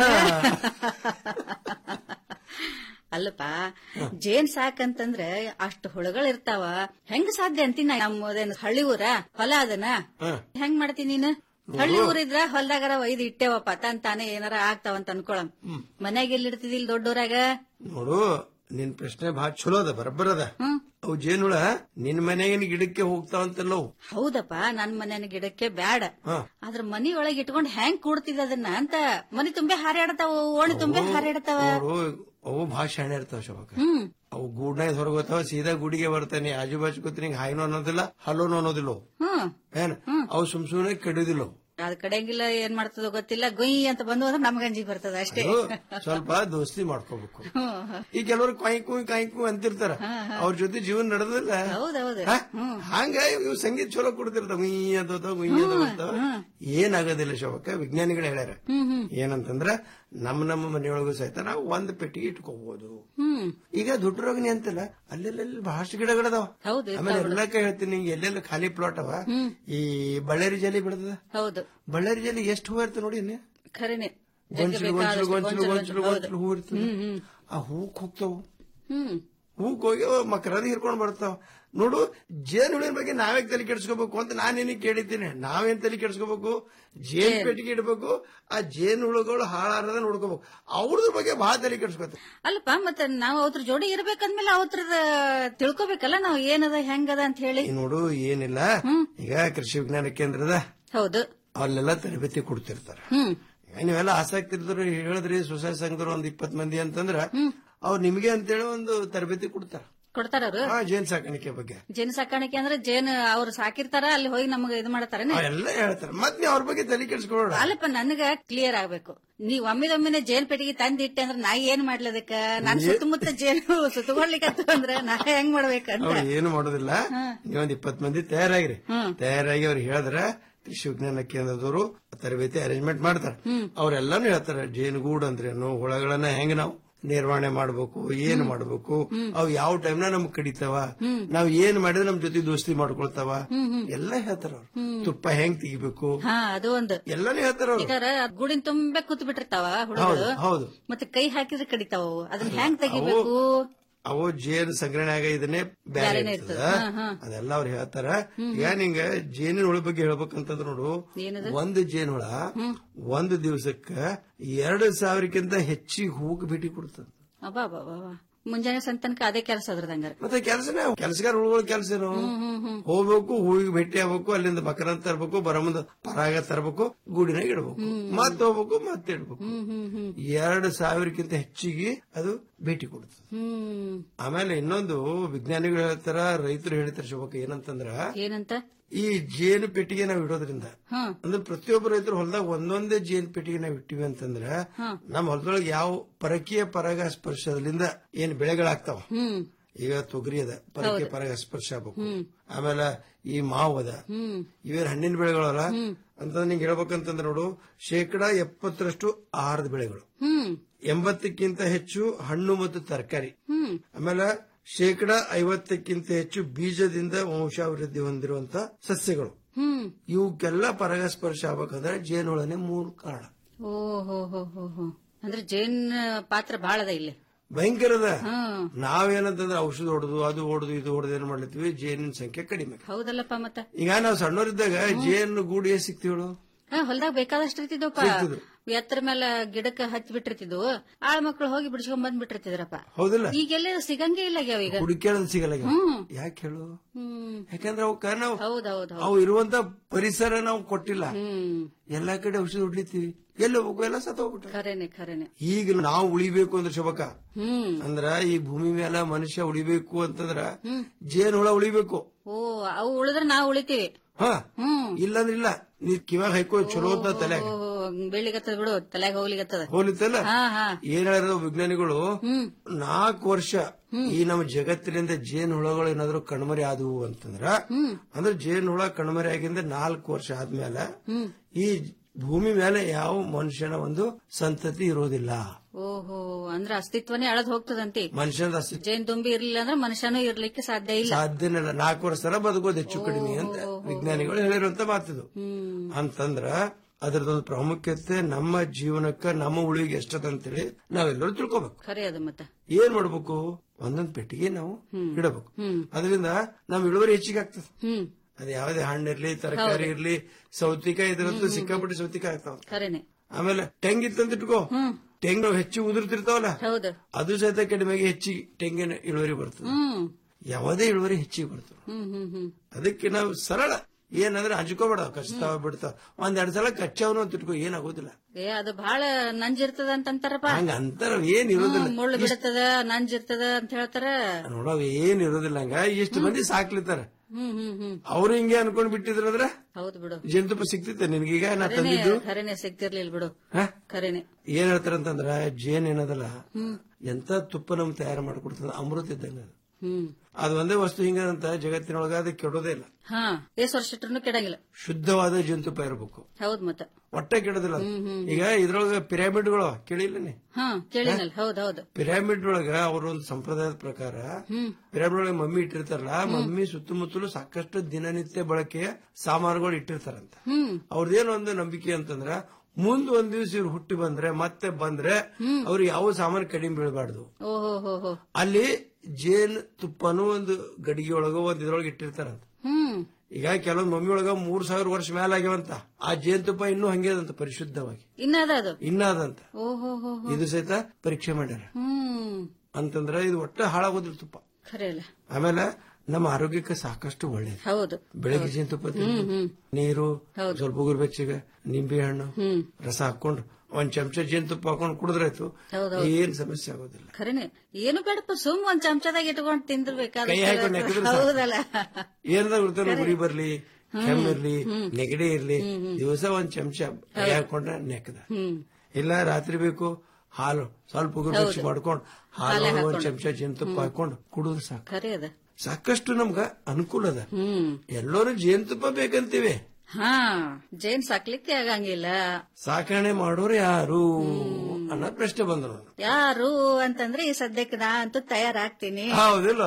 ಅಲ್ಲಪ್ಪ ಜೇನ್ ಸಾಕಂತಂದ್ರೆ ಅಷ್ಟು ಹುಳುಗಳಿರ್ತಾವ ಹೆಂಗ್ ಸಾಧ್ಯ ಅಂತೀನಿ ನಮ್ಮದೇನು ಹಳ್ಳಿ ಊರ ಹೊಲ ಅದನ ಹೆಂಗ್ ಮಾಡ್ತೀನಿ ನೀನು ಹಳ್ಳಿ ಊರಿದ್ರ ಹೊಲ್ದಾಗಾರ ಒಯ್ದು ಇಟ್ಟೇವಪ್ಪ ತಾನ್ ತಾನೇ ಏನಾರ ಆಗ್ತಾವಂತ ಅನ್ಕೊಳಂ ಮನ್ಯಾಗ ಎಲ್ಲಿ ಇಡ್ತಿದಿಲ್ ದೊಡ್ಡೋರಾಗ ನೋಡು ನಿನ್ ಪ್ರಶ್ನೆ ಬಹಳ ಚಲೋ ಅದ ಬರಬ್ಬರದ ಅವು ಜೇನುಳ ನಿನ್ ಮನೆಗಿನ ಗಿಡಕ್ಕೆ ಹೋಗ್ತಾವಂತಲ್ಲ ಅವು ಹೌದಪ್ಪ ನನ್ ಮನೆಯ ಗಿಡಕ್ಕೆ ಬ್ಯಾಡ ಆದ್ರ ಮನಿ ಒಳಗ್ ಇಟ್ಕೊಂಡ್ ಹೆಂಗ್ ಕೂಡ್ತಿದ ಅದನ್ನ ಅಂತ ಮನಿ ತುಂಬೆ ಹಾರಾಡ್ತಾವ ಓಣಿ ತುಂಬೆ ಹಾರಾಡ್ತಾವ ನೋಡು ಅವು ಭಾಳ ಶಾಣೆ ಇರ್ತಾವ ಶೋಭಕ ಹ್ಮ್ ಅವು ಗೂಡ್ನಾಗ ಹೊರಗೋತಾವ ಸೀದಾ ಗುಡಿಗೆ ಬರ್ತಾನೆ ಆಜು ಬಾಜು ಕೂತ್ ನಿಂಗೆ ಹಾಯ್ನು ಅನ್ನೋದಿಲ್ಲ ಹಲೋನು ಅನ್ನೋದಿಲ್ಲ ಅವು ಹ್ಮ್ ಏನ್ ಅವು ಸುಮ್ ಸುಮ್ನೆ ಕೆಡುದಿಲ್ಲ ಅವು ಅದ್ ಕಡೆಗಿಲ್ಲ ಏನ್ ಮಾಡ್ತದೋ ಗೊತ್ತಿಲ್ಲ ಗೊಯ್ ಅಂತ ಬಂದು ಅಂದ್ರೆ ನಮ್ಗ ಅಂಜಿಗೆ ಬರ್ತದ ಅಷ್ಟೇ ಅದು ಸ್ವಲ್ಪ ದೋಸ್ತಿ ಮಾಡ್ಕೋಬೇಕು ಹ್ಮ್. ಈ ಕೆಲವರು ಕಾಯಿ ಕೂಯ್ ಕಾಯಿ ಕೂಯ್ ಅಂತಿರ್ತಾರ ಅವ್ರ ಜೊತೆ ಜೀವನ ನಡೆದಿಲ್ಲ ಹೌದೌದು ಹ? ಹಂಗ ಇವ್ ಸಂಗೀತ ಚಲೋ ಕೊಡ್ತಿರ್ತಾವ ಗುಯ್ ಅಂತ ಗುಯ್ ಅಂತ ಏನಾಗೋದಿಲ್ಲ ಶೋಭಕ್ಕ ವಿಜ್ಞಾನಿಗಳು ಹೇಳ್ಯಾರ ಏನಂತಂದ್ರ ನಮ್ಮ ನಮ್ಮ ಮನೆಯೊಳಗೂ ಸಹಿತ ನಾವು ಒಂದ್ ಪೆಟ್ಟಿಗೆ ಇಟ್ಕೋಬಹುದು ಹ್ಮ್ ಈಗ ದುಡ್ಡರೋಗನಿ ಅಂತಲ್ಲ ಅಲ್ಲೆಲ್ಲ ಬಹಳಷ್ಟು ಗಿಡಗಳದಾವ ಹೌದು ಆಮೇಲೆ ಎಲ್ಲಕ್ಕ ಹೇಳ್ತೀನಿ ನಿಂಗೆ ಎಲ್ಲೆಲ್ಲ ಖಾಲಿ ಪ್ಲಾಟ್ ಅವ ಈ ಬಳ್ಳಾರಿ ಜಲಿ ಬೆಳೆದ ಹೌದು ಬಳ್ಳಾರಿ ಜಲಿ ಎಷ್ಟು ಹೂ ಇರ್ತದೆ ನೋಡಿ ಇನ್ನೇ? ಖರೇನೆ ಗೊಂಚಲು ಗೊಂಚಲು ಗೊಂಚಲು ಗೊಂಚಲು ಹೌದು. ಗೊಂಚಲು ಹೂ ಇರ್ತದೆ ಆ ಹೂಕ್ ಹೋಗ್ತಾವ ಹ್ಮ್ ಹೂಕ್ ಹೋಗಿ ಮಕರದಿ ಹಿರ್ಕೊಂಡ್ ಬರ್ತಾವ ನೋಡು ಜೇನುಳಿನ ಬಗ್ಗೆ ನಾವೇ ತಲೆ ಕೆಡಿಸ್ಕೋಬೇಕು ಅಂತ ನಾನೇನಿಗೆ ಕೇಳಿದ್ದೀನಿ ನಾವೇನ್ ತಲೆ ಕೆಡಿಸ್ಕೋಬೇಕು ಜೇನ್ ಪೆಟ್ಟಿಗೆ ಇಡ್ಬೇಕು ಆ ಜೇನುಳುಗಳು ಹಾಳಾರದ ನೋಡ್ಕೋಬೇಕು ಅವ್ರದ್ರ ಬಗ್ಗೆ ಬಹಳ ತಲೆ ಕೆಡಿಸ್ಕೋತಾರೆ ಅಲ್ಲಪ್ಪ ಮತ್ತೆ ನಾವು ಅವ್ರ ಜೋಡಿ ಇರ್ಬೇಕಂದ್ಮೇಲೆ ಅವ್ರದ ತಿಳ್ಕೊಬೇಕಲ್ಲ ನಾವು ಏನದ ಹೆಂಗದ ಅಂತ ಹೇಳಿ ಈ ನೋಡು ಏನಿಲ್ಲ ಈಗ ಕೃಷಿ ವಿಜ್ಞಾನ ಕೇಂದ್ರದ ಹೌದು ಅಲ್ಲೆಲ್ಲ ತರಬೇತಿ ಕೊಡ್ತಿರ್ತಾರೆ ಹ್ಮ್ ಈಗ ನೀವೆಲ್ಲ ಆಸಕ್ತಿ ಇರ್ತಾರೆ ಹೇಳಿದ್ರಿ ಸ್ವಸಹಾಯ ಸಂಘದವ್ರು ಒಂದ್ ಇಪ್ಪತ್ ಮಂದಿ ಅಂತಂದ್ರ ಅವ್ರು ನಿಮಗೆ ಅಂತೇಳಿ ಒಂದು ತರಬೇತಿ ಕೊಡ್ತಾರ ಕೊಡ್ತಾರ ಅವ್ರು ಆ ಜೇನ್ ಸಾಕಾಣಿಕೆ ಬಗ್ಗೆ ಜೇನು ಸಾಕಾಣಿಕೆ ಅಂದ್ರೆ ಜೇನು ಅವ್ರು ಸಾಕಿರ್ತಾರ ಅಲ್ಲಿ ಹೋಗಿ ನಮಗ ಇದು ಮಾಡ್ತಾರೇನೆ ಆ, ಎಲ್ಲ ಹೇಳ್ತಾರೆ ಮತ್ ನೀವು ಅವ್ರ ಬಗ್ಗೆ ತಲೆ ಕೆಡಿಸ್ಕೊಳ್ಳೋಣ ಅಲ್ಲಪ್ಪ ನನಗ ಕ್ಲಿಯರ್ ಆಗ್ಬೇಕು ನೀವ್ ಒಮ್ಮಿದೊಮ್ಮಿನ ಜೇನ್ ಪೆಟ್ಟಿಗೆ ತಂದಿಟ್ಟೆ ಅಂದ್ರೆ ನಾ ಏನ್ ಮಾಡ್ಲಿ ಅದಕ್ಕ ನನ್ ಸುತ್ತಮುತ್ತ ಜೇನು ಸುತ್ತಗೊಳ್ಲಿಕ್ಕೆ ಅಂದ್ರೆ ನಾ ಹೆಂಗ್ ಮಾಡ್ಬೇಕಂತ ಅವ್ರು ಏನು ಮಾಡೋದಿಲ್ಲ ನೀವೊಂದ್ ಇಪ್ಪತ್ ಮಂದಿ ತಯಾರಾಗಿರಿ ತಯಾರಾಗಿ ಅವ್ರು ಹೇಳಿದ್ರ ಕೃಷಿ ವಿಜ್ಞಾನ ಕೇಂದ್ರದವರು ತರಬೇತಿ ಅರೇಂಜ್ಮೆಂಟ್ ಮಾಡ್ತಾರೆ ಅವ್ರೆಲ್ಲಾನು ಹೇಳ್ತಾರೆ ಜೇನುಗೂಡು ಅಂದ್ರೇನು ಹುಳಗಳನ್ನ ಹೆಂಗ್ ನಾವು ನಿರ್ವಹಣೆ ಮಾಡ್ಬೇಕು ಏನ್ ಮಾಡ್ಬೇಕು ಅವು ಯಾವ ಟೈಮ್ನ ನಮ್ಗ್ ಕಡಿತಾವ ನಾವ್ ಏನ್ ಮಾಡಿದ್ರೆ ನಮ್ ಜೊತೆ ದೋಸ್ತಿ ಮಾಡ್ಕೊಳ್ತಾವ ಎಲ್ಲ ಹೇಳ್ತಾರ ಅವ್ರು ತುಪ್ಪ ಹೆಂಗ್ ತೆಗಿಬೇಕು ಹಾ ಅದು ಒಂದು ಎಲ್ಲಾನು ಹೇಳ್ತಾರ ಅವ್ರು ಈಗ ಗುಡಿನ ತುಂಬೆ ಕೂತ್ ಬಿಟ್ಟಿರ್ತಾವ ಹೌದು ಹುಡುಗರು ಹೌದು ಮತ್ತೆ ಕೈ ಹಾಕಿದ್ರೆ ಕಡಿತಾವ ಅವು. ಅದನ್ನ ಹೆಂಗ್ ತೆಗಿಬೇಕು ಅವು ಜೇನು ಸಂಗ್ರಹಣೆ ಆಗ ಇದನ್ನೇ ಬೇರೆ ಬ್ಯಾರೆನೇ ಇರ್ತದ ಇರ್ತದ. ಹಾ, ಹಾ. ಅದೆಲ್ಲ ಅವ್ರು ಹೇಳ್ತಾರ ಈಗ ನಿಂಗ ಜೇನಿನ ಹುಳ ಬಗ್ಗೆ ಹೇಳ್ಬೇಕಂತಂದ್ರ ನೋಡು ಏನದು? ಒಂದು ಜೇನುಹುಳ ಒಂದು ದಿವಸಕ್ಕ ಎರಡು ಸಾವಿರಕ್ಕಿಂತ ಹೆಚ್ಚಿಗೆ ಹೂಕ್ ಭೇಟಿ ಕೊಡ್ತದ ಅಬ್ಬಾ ಅಬ್ಬಾ ಅಬ್ಬಾ. ಮುಂಜಾನೆ ಸಂತನಕ ಅದೇ ಕೆಲಸ ಅದ್ರದಂಗಾರ ಮತ್ತೆ ಕೆಲಸನೇ ಕೆಲಸಗಾರ ಹುಳುಗಳ ಕೆಲಸ ಏನು ಹೋಗ್ಬೇಕು ಹೂವಿಗೆ ಭೇಟಿ ಆಗ್ಬೇಕು ಅಲ್ಲಿಂದ ಮಕರಂತ ತರ್ಬೇಕು ಬರೋ ಮುಂದ ಪರಾಗ ತರ್ಬೇಕು ಗೂಡಿನಾಗ ಇಡ್ಬೇಕು ಮತ್ ಹೋಗ್ಬೇಕು ಮತ್ತೆ ಇಡ್ಬೇಕು ಎರಡು ಸಾವಿರಕ್ಕಿಂತ ಹೆಚ್ಚಿಗೆ ಅದು ಭೇಟಿ ಕೊಡ್ತದೆ ಹ್ಮ್ ಆಮೇಲೆ ಇನ್ನೊಂದು ವಿಜ್ಞಾನಿಗಳು ಹೇಳ್ತಾರ ರೈತರು ಹೇಳ್ತಾರ ಶೋಭಕ್ಕ ಏನಂತಂದ್ರ ಏನಂತ ಈ ಜೇನು ಪೆಟ್ಟಿಗೆ ನಾವ್ ಇಡೋದ್ರಿಂದ ಹ್ಮ್ ಅಂದ್ರೆ ಪ್ರತಿಯೊಬ್ಬ ರೈತರು ಹೊಲದಾಗ ಒಂದೊಂದೇ ಜೇನು ಪೆಟ್ಟಿಗೆ ನಾವ್ ಇಟ್ಟಿವಿ ಅಂತಂದ್ರ ನಮ್ಮ ಹೊಲದೊಳಗೆ ಯಾವ ಪರಕೀಯ ಪರಾಗ ಸ್ಪರ್ಶದಿಂದ ಏನ್ ಬೆಳೆಗಳಾಗ್ತಾವ ಹ್ಮ್ ಈಗ ತೊಗರಿ ಅದ ಪರಕೀಯ ಪರಾಗ ಸ್ಪರ್ಶ ಆಗ್ಬೇಕು ಆಮೇಲೆ ಈ ಮಾವು ಅದ ಹ್ಮ್ ಇವೇನ್ ಹಣ್ಣಿನ ಬೆಳೆಗಳಲ್ಲ ಅಂತ ನಿಂಗೆ ಹೇಳ್ಬೇಕಂತಂದ್ರೆ ನೋಡು ಶೇಕಡಾ ಎಪ್ಪತ್ತರಷ್ಟು ಆಹಾರದ ಬೆಳೆಗಳು ಹ್ಮ್ ಎಂಬತ್ತಕ್ಕಿಂತ ಹೆಚ್ಚು ಹಣ್ಣು ಮತ್ತು ತರಕಾರಿ ಹ್ಮ್ ಆಮೇಲೆ ಶೇಕಡಾ ಐವತ್ತಕ್ಕಿಂತ ಹೆಚ್ಚು ಬೀಜದಿಂದ ವಂಶಾಭಿವೃದ್ಧಿ ಹೊಂದಿರುವಂತ ಸಸ್ಯಗಳು ಹ್ಮ್ ಇವಕ್ಕೆಲ್ಲ ಪರಾಗಸ್ಪರ್ಶ ಆಗ್ಬೇಕಂದ್ರೆ ಜೇನುಳನೆ ಮೂಲ ಕಾರಣ ಓ ಹೋ ಹೋ ಹೋ ಹೋ ಅಂದ್ರೆ ಜೇನ್ ಪಾತ್ರ ಬಾಳ ಅದ ಇಲ್ಲಿ ಭಯಂಕರದ ನಾವೇನಂತಂದ್ರೆ ಔಷಧ ಹೊಡೆದು ಅದು ಹೊಡೆದು ಇದು ಹೊಡೆದು ಏನ್ ಮಾಡ್ಲತ್ತೀವಿ ಜೇನಿನ ಸಂಖ್ಯೆ ಕಡಿಮೆ ಹೌದಲ್ಲಪ್ಪ ಮತ್ತ ಈಗ ನಾವು ಸಣ್ಣವರಿದ್ದಾಗ ಜೇನು ಗೂಡು ಎಷ್ಟ್ ಸಿಕ್ತಿವಳು ಹಾ ಹೊಲ್ದಾಗ ಬೇಕಾದಷ್ಟು ಇರ್ತಿದ್ವಪ್ಪ ಸಿಗ್ತಿದ್ವು. ಎತ್ತರ ಮೇಲೆ ಗಿಡಕ್ಕ ಹಚ್ಚಿ ಬಿಟ್ಟಿರ್ತಿದ್ವು ಆಳ್ ಮಕ್ಳು ಹೋಗಿ ಬಿಡಿಸ್ಕೊಂಡ್ ಬಂದ್ ಬಿಟ್ಟಿರ್ತಿದ್ರಪ್ಪ ಹೌದಿಲ್ಲ ಈಗೆಲ್ಲ ಸಿಗಂಗೆ ಇಲ್ಲ ಆಗ್ಯಾವ ಈಗ ಹುಡುಕ್ಯಾಡೋದು ಸಿಗಲ್ಲ ಈಗ. ಹ್ಮ್. ಯಾಕೆ ಹೇಳು ಹ್ಮ್ ಯಾಕಂದ್ರೆ ಅವಕ್ಕ ನಾವು ಹೌದೌದು ಅವು ಇರುವಂತ ಪರಿಸರ ನಾವು ಕೊಟ್ಟಿಲ್ಲ ಹ್ಮ್ ಎಲ್ಲಾ ಕಡೆ ಔಷಧ ಹೊಡ್ಲಿತ್ತೀವಿ ಎಲ್ಲಿ ಹೋಗ್ಬೇಕು ಎಲ್ಲ ಸತ್ತ ಹೋಗ್ಬಿಟ್ಟ ಖರೇನೆ ಖರೇನೆ ಈಗ ನಾವು ಉಳಿಬೇಕು ಅಂದ್ರೆ ಶುಭಕ ಹ್ಮ್ ಅಂದ್ರ ಈ ಭೂಮಿ ಮೇಲೆ ಮನುಷ್ಯ ಉಳಿಬೇಕು ಅಂತಂದ್ರ ಜೇನು ಹುಳ ಉಳಿಬೇಕು ಓ ಅವು ಉಳಿದ್ರೆ ನಾವು ಉಳಿತೀವಿ ಹ ಹ್ಮ್ ಇಲ್ಲಂದ್ರ ಇಲ್ಲ ನೀ ಕಿವಾಗ ಹಾಕೋ ಚಲೋ ಅಂತ ತಲೆ ಓ ಬೀಳಿಗತ್ತದ ಬಿಡು ತಲೆಗೆ ಹೋಗ್ಲಿಗತ್ತದ ಹೋಲಿತ್ತಲ್ಲ ಹಾ ಹಾ ಏನ್ ಹೇಳಿದ್ರು ವಿಜ್ಞಾನಿಗಳು ಹ್ಮ್ ನಾಲ್ಕು ವರ್ಷ ಈ ನಮ್ಮ ಜಗತ್ತಿನಿಂದ ಜೇನು ಹುಳಗಳು ಏನಾದ್ರು ಕಣ್ಮರಿ ಆದವು ಅಂತಂದ್ರ ಅಂದ್ರೆ ಜೇನು ಹುಳ ಕಣ್ಮರಿ ಆಗಿಂದ ನಾಲ್ಕು ವರ್ಷ ಆದ್ಮೇಲೆ ಈ ಭೂಮಿ ಮೇಲೆ ಯಾವ ಮನುಷ್ಯನ ಒಂದು ಸಂತತಿ ಇರೋದಿಲ್ಲ ಓಹೋ ಅಂದ್ರ ಅಸ್ತಿತ್ವನೇ ಅಳದ್ ಹೋಗ್ತದಂತಿ ಮನುಷ್ಯನ ಅಸ್ತಿತ್ವ ಜೇನ್ ತುಂಬಿ ಇರ್ಲಿಲ್ಲ ಅಂದ್ರೆ ಮನುಷ್ಯನೂ ಇರ್ಲಿಕ್ಕೆ ಸಾಧ್ಯ ಇಲ್ಲ ಸಾಧ್ಯನೇ ಇಲ್ಲ ನಾಲ್ಕು ವರ್ಷ ತರ ಬದುಕೋದು ಹೆಚ್ಚು ಕಡಿಮೆ ಅಂತ ವಿಜ್ಞಾನಿಗಳು ಹೇಳಿರುವಂತ ಮಾತಿದು ಹ್ಮ್ ಅಂತಂದ್ರ ಅದರದೊಂದು ಪ್ರಾಮುಖ್ಯತೆ ನಮ್ಮ ಜೀವನಕ್ಕ ನಮ್ಮ ಉಳಿವಿಗೆ ಎಷ್ಟದಂತೇಳಿ ನಾವೆಲ್ಲರೂ ತಿಳ್ಕೊಬೇಕು ಖರೆ ಅದು ಮತ್ತ ಏನ್ ಮಾಡ್ಬೇಕು ಒಂದೊಂದ್ ಪೆಟ್ಟಿಗೆ ನಾವು ಇಡಬೇಕು ಹ್ಮ್. ಅದರಿಂದ ನಮ್ ಇಳುವರಿ ಹೆಚ್ಚಿಗೆ ಆಗ್ತದೆ ಹ್ಮ್ ಅದು ಯಾವುದೇ ಹಣ್ಣಿರ್ಲಿ ತರಕಾರಿ ಇರ್ಲಿ ಸೌತಿಕಾಯಿ ಇದ್ರಂತೂ ಸಿಕ್ಕಾಪಟ್ಟೆ ಸೌತಿಕಾಯಿ ಆಗ್ತಾವ ಖರೇನೆ ಆಮೇಲೆ ತೆಂಗ್ ಇತ್ತಂತ ಇಟ್ಕೋ ತೆಂಗು ಹೆಚ್ಚು ಉದುರ್ತಿರ್ತಾವಲ್ಲ ಹೌದು ಅದು ಸಹಿತ ಕಡಿಮೆಗೆ ಹೆಚ್ಚಿಗೆ ತೆಂಗಿನ ಇಳುವರಿ ಬರ್ತದೆ ಹ್ಮ್ ಯಾವುದೇ ಇಳುವರಿ ಹೆಚ್ಚಿಗೆ ಬರ್ತದೆ ಹ್ಮ್ ಹ್ಮ್ ಹ್ಮ್ ಅದಕ್ಕೆ ನಾವು ಸರಳ ಏನಂದ್ರೆ ಹಂಚ್ಕೋಬೇಡ ಕಚ್ತಾವ ಬಿಡ್ತಾವ ಒಂದ್ ಎರಡ್ ಸಲ ಕಚ್ಚಾವನು ಅಂತ ಇಟ್ಕೋ ಏನಾಗೋದಿಲ್ಲ ಏ ಅದು ಬಹಳ ನಂಜಿರ್ತದ ಅಂತಂತಾರಪ್ಪ ಹಂಗ ಅಂತಾರ ಏನ್ ಇರೋದಿಲ್ಲ ಹ್ಮ್, ಮುಳ್ಳು ಬಿಡ್ತದ ನಂಜಿರ್ತದ ಅಂತ ಹೇಳ್ತಾರ ನೋಡವ್ ಏನ್ ಇರೋದಿಲ್ಲ ಹಂಗ ಇಷ್ಟು ಮಂದಿ ಸಾಕ್ಲಿತ್ತಾರ ಹ್ಮ್ ಹ್ಮ್ ಹ್ಮ್ ಅವ್ರು ಹಿಂಗೆ ಅನ್ಕೊಂಡ್ ಬಿಟ್ಟಿದ್ರಂದ್ರ ಹೌದು ಬಿಡು ಜೇನುತುಪ್ಪ ಸಿಕ್ತಿತ್ತೆ ನಿನ್ಗೀಗ ನಾ ಖರೇನೆ ತಂದಿದ್ದು ಖರೇನೆ ಸಿಗ್ತಿರ್ಲಿಲ್ಲ ಬಿಡು ಹ? ಖರೇನೆ ಏನ್ ಹೇಳ್ತಾರಂತಂದ್ರ ಜೇನ್ ಏನದಲ್ಲ ಎಂತ ತುಪ್ಪ ನಮ್ ತಯಾರು ಮಾಡ್ಕೊಡ್ತದ ಅಮೃತ ಇದ್ದಂಗ ಅದು. ಹ್ಮ್ ಅದು ಒಂದೇ ವಸ್ತು ಹಿಂಗಂತ ಜಗತ್ತಿನೊಳಗ ಅದು ಕೆಡೋದೇ ಇಲ್ಲ ಹಾ ಎಷ್ಟ್ ವರ್ಷ ಇಟ್ರು ಕೆಡಂಗಿಲ್ಲ ಶುದ್ಧವಾದ ಜೇನುತುಪ್ಪ ಇರಬೇಕು ಹೌದ್ ಮತ್ತ ಒಟ್ಟೆ ಕೆಡೋದಿಲ್ಲ ಅದು. ಈಗ ಇದ್ರೊಳಗ ಪಿರಾಮಿಡ್ಗಳು ಕೇಳಿಲ್ಲನೆ ಹಾ ಕೇಳಿನಲ್ ಹೌದ್ ಹೌದು ಪಿರಾಮಿಡ್ ಒಳಗ ಅವ್ರ ಒಂದು ಸಂಪ್ರದಾಯದ ಪ್ರಕಾರ ಪಿರಾಮಿಡ್ ಒಳಗೆ ಮಮ್ಮಿ ಇಟ್ಟಿರ್ತಾರಲ್ಲ ಮಮ್ಮಿ ಸುತ್ತಮುತ್ತಲು ಸಾಕಷ್ಟು ದಿನನಿತ್ಯ ಬಳಕೆಯ ಸಾಮಾನುಗಳು ಇಟ್ಟಿರ್ತಾರಂತ ಹ್ಮ್ ಅವ್ರದ್ದೇನು ಒಂದು ನಂಬಿಕೆ ಅಂತಂದ್ರ ಮುಂದ್ ಒಂದ್ ದಿವ್ಸ ಇವ್ರು ಹುಟ್ಟಿ ಬಂದ್ರೆ ಮತ್ತೆ ಬಂದ್ರೆ ಅವ್ರಿಗೆ ಯಾವ ಸಾಮಾನು ಕಡಿಮೆ ಬೀಳಬಾರ್ದು ಓಹೋ ಹೋ ಹೋ ಅಲ್ಲಿ ಜೇನ್ ತುಪ್ಪನೂ ಒಂದು ಗಡಿಗೆ ಒಳಗ ಒಂದ್ ಇದ್ರೊಳಗೆ ಇಟ್ಟಿರ್ತಾರಂತ ಹ್ಮ್ ಈಗ ಕೆಲವೊಂದ್ ಮಮ್ಮಿ ಒಳಗ ಮೂರ್ ಸಾವಿರ ವರ್ಷ ಮೇಲೆ ಆಗ್ಯಾವಂತ ಆ ಜೇನ್ ತುಪ್ಪ ಇನ್ನೂ ಹಂಗೆ ಅದಂತ ಪರಿಶುದ್ಧವಾಗಿ ಇನ್ನ ಅದ ಅದು ಇನ್ನ ಅದಂತ ಓಹೋ ಹೋ ಹೋ ಇದು ಸಹಿತ ಪರೀಕ್ಷೆ ಮಾಡ್ಯಾರ ಹ್ಮ್ ಅಂತಂದ್ರ ಇದು ಒಟ್ಟ ಹಾಳಾಗೋದಿಲ್ಲ ತುಪ್ಪ ಖರೆ ಅಲ್ಲ ಆಮೇಲೆ ನಮ್ಮ ಆರೋಗ್ಯಕ್ಕೆ ಸಾಕಷ್ಟು ಒಳ್ಳೇದು ಹೌದು ಬೆಳಗ್ಗೆ ಜೇನುತುಪ್ಪ ತಿಂದು ನೀರು ಸ್ವಲ್ಪ ಉಗುರು ಬೆಚ್ಚಗೆ ನಿಂಬೆ ಹಣ್ಣು ರಸ ಹಾಕೊಂಡು ಒಂದ್ ಚಮಚ ಜೇನುತುಪ್ಪ ಹಾಕೊಂಡು ಕುಡಿದ್ರಾಯ್ತು ಏನ್ ಸಮಸ್ಯೆ ಆಗೋದಿಲ್ಲ ಖರೇನೆ ಏನು ಬೇಡಪ್ಪ ಸುಮ್ ಒಂದ್ ಚಮಚದಾಗ ಇಟ್ಕೊಂಡ್ ತಿಂದಿರ್ಬೇಕಾದ ಕೈ ಹಾಕೊಂಡು ನೆಕ್ಕಿದ್ರೆ ಸಾಕು. ಹೌದಲ್ಲ ಏನದ ಗೊತ್ತಲ್ಲ ಉರಿ ಬರ್ಲಿ ಕೆಮ್ಮಿರ್ಲಿ ನೆಗಡಿ ಇರ್ಲಿ ದಿವಸ ಒಂದ್ ಚಮಚ ಕೈ ಹಾಕೊಂಡ್ರೆ ನೆಕ್ಕದ ಹ್ಮ್ ಇಲ್ಲ ರಾತ್ರಿ ಬೇಕು ಹಾಲು ಸ್ವಲ್ಪ ಉಗುರು ಬೆಚ್ಚ ಮಾಡ್ಕೊಂಡು ಹಾಲು ಒಂದ್ ಚಮಚ ಜೇನುತುಪ್ಪ ಹಾಕೊಂಡು ಕುಡಿದ್ರೆ ಸಾಕು ಖರೆ ಅದ ಸಾಕಷ್ಟು ನಮ್ಗ ಅನುಕೂಲ ಅದ ಹ್ಮ್ ಎಲ್ಲರೂ ಜೇನುತುಪ್ಪ ಬೇಕಂತೀವಿ ಹಾ ಜೇನ್ ಸಾಕ್ಲಿಕ್ಕೆ ಆಗಂಗಿಲ್ಲ ಸಾಕಣೆ ಮಾಡೋರು ಯಾರು ಅನ್ನೋ ಪ್ರಶ್ನೆ ಬಂದ್ರು ಯಾರು ಅಂತಂದ್ರೆ ಈ ಸದ್ಯಕ್ಕೆ ನಾ ಅಂತೂ ತಯಾರಾಗ್ತೀನಿ ಹೌದಿಲ್ಲ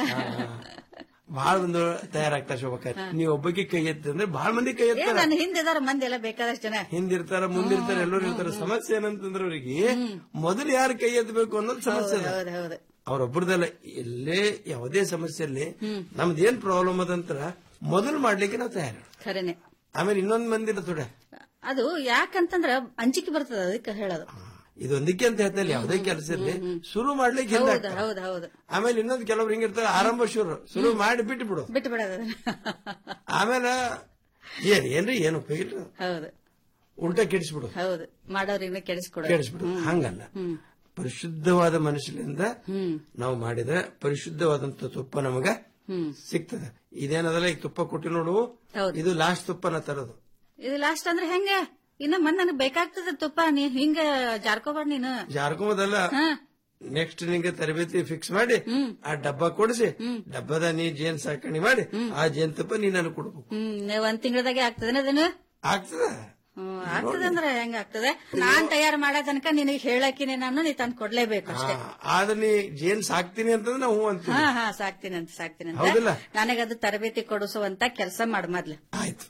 ಬಹಳ ಒಂದು ತಯಾರಾಗ್ತಾರ ಶೋಭಕ್ಕ ನೀವ್ ಒಬ್ಬಕ್ಕೆ ಕೈ ಎತ್ತಿ ಅಂದ್ರೆ ಬಹಳ ಮಂದಿ ಕೈ ಏ ಎತ್ತಾರ ನನ್ನ ಹಿಂದಿದಾರ ಮಂದಿ ಎಲ್ಲ ಬೇಕಾದಷ್ಟು ಜನ ಹಿಂದಿರ್ತಾರ ಮುಂದಿರ್ತಾರ ಎಲ್ಲರೂ ಇರ್ತಾರ ಸಮಸ್ಯೆ ಏನಂತಂದ್ರೆ ಅವರಿಗೆ ಮೊದಲು ಯಾರು ಕೈ ಎತ್ತಬೇಕು ಅನ್ನೋದು ಸಮಸ್ಯೆ ಅದ ಹೌದು ಹೌದು ಅವ್ರೊಬ್ಬರದಲ್ಲ ಎಲ್ಲೇ ಯಾವುದೇ ಸಮಸ್ಯೆಯಲ್ಲಿ ನಮ್ದೇನ್ ಪ್ರಾಬ್ಲಮ್ ಅದಂತರ ಮೊದಲು ಮಾಡ್ಲಿಕ್ಕೆ ನಾವು ತಯಾರು ಖರೇನೆ ಆಮೇಲೆ ಇನ್ನೊಂದ್ ಮಂದಿ ಇರ್ತದೆ ಅದು ಯಾಕಂತಂದ್ರ ಅಂಜಿಕೆ ಬರ್ತದ ಅದಕ್ಕೆ ಹೇಳೋದು ಇದೊಂದಕ್ಕೆ ಅಂತ ಹೇಳ್ತಾರೆ ಯಾವುದೇ ಕೆಲಸ ಇರ್ಲಿ ಶುರು ಮಾಡ್ಲಿಕ್ಕೆ ಹಿಂದೆ ಹೌದು ಹಾಕ್ತಾರೆ. ಹೌದು ಹೌದು ಆಮೇಲೆ ಇನ್ನೊಂದು ಕೆಲವ್ರು ಹಿಂಗಿರ್ತಾರೆ ಆರಂಭ ಶುರು ಶುರು ಮಾಡಿ ಬಿಟ್ಟು ಬಿಡು ಬಿಟ್ಟು ಬಿಡೋದು ಆಮೇಲೆ ಏನ್ ಏನ್ರಿ ಏನು ಉಪಯೋಗ ಇಲ್ಲ ಹೌದು ಉಲ್ಟಾ ಕೆಡಿಸ್ಬಿಡು ಹೌದು ಮಾಡೋರಿನ್ನ ಕೆಡಿಸ್ಕೊಡೋದು ಕೆಡಿಸ್ಬಿಡು ಹಂಗಲ್ಲ ಪರಿಶುದ್ಧವಾದ ಮನುಷ್ಯನಿಂದ ನಾವು ಮಾಡಿದ ಪರಿಶುದ್ಧವಾದಂತ ತುಪ್ಪ ನಮಗ ಸಿಗ್ತದೆ ಇದೇನದಲ್ಲ ಈಗ ತುಪ್ಪ ಕೊಟ್ಟಿ ನೋಡು ಹೌದು. ಇದು ಲಾಸ್ಟ್ ತುಪ್ಪನ ತರೋದು ಇದು ಲಾಸ್ಟ್ ಅಂದ್ರೆ ಹೆಂಗ ಇನ್ನ ಮನ್ ನನಗ್ ಬೇಕಾಗ್ತದ ತುಪ್ಪ ನೀ ಹಿಂಗ ಜಾರ್ಕೋಬಾರ್ದು ನೀನು ಜಾರ್ಕೊಂಬದಲ್ಲ ಹಾ ನೆಕ್ಸ್ಟ್ ನಿಂಗೆ ತರಬೇತಿ ಫಿಕ್ಸ್ ಮಾಡಿ ಆ ಡಬ್ಬ ಕೊಡಿಸಿ ಡಬ್ಬದ ನೀ ಜೇನ್ ಸಾಕಣೆ ಮಾಡಿ ಆ ಜೇನ್ ತುಪ್ಪ ನೀ ನನಗೆ ಕೊಡ್ಬೇಕು ಹ್ಮ್ ನೀವ್ ಒಂದ್ ತಿಂಗಳದಾಗೆ ಆಗ್ತದೇನ ಅದನ್ನು ಆಗ್ತದ ಹ್ಮ್, ಆಗ್ತದೆ ಅಂದ್ರೆ ಹೆಂಗ ಆಗ್ತದೆ ನಾನ್ ತಯಾರು ಮಾಡೋ ತನಕ ನಿನಗೆ ಹೇಳಕಿನಿ ನಾನು ನೀ ತಂದ್ ಕೊಡ್ಲೇಬೇಕು ಅಷ್ಟೇ ಆದ್ರೆ ನೀ ಜೇನ್ ಸಾಕ್ತೀನಿ ಅಂತಂದ್ರೆ ನಾವು ಹೂ ಅಂತೀವಿ ಹಾ ಹಾ ಸಾಕ್ತೀನಿ ಅಂತ ಸಾಕ್ತೀನಿ ಅಂತ ಹೌದಿಲ್ಲ? ನನಗದು ತರಬೇತಿ ಕೊಡಿಸುವಂತ ಕೆಲಸ ಮಾಡ್ ಮೊದ್ಲು ಆಯ್ತು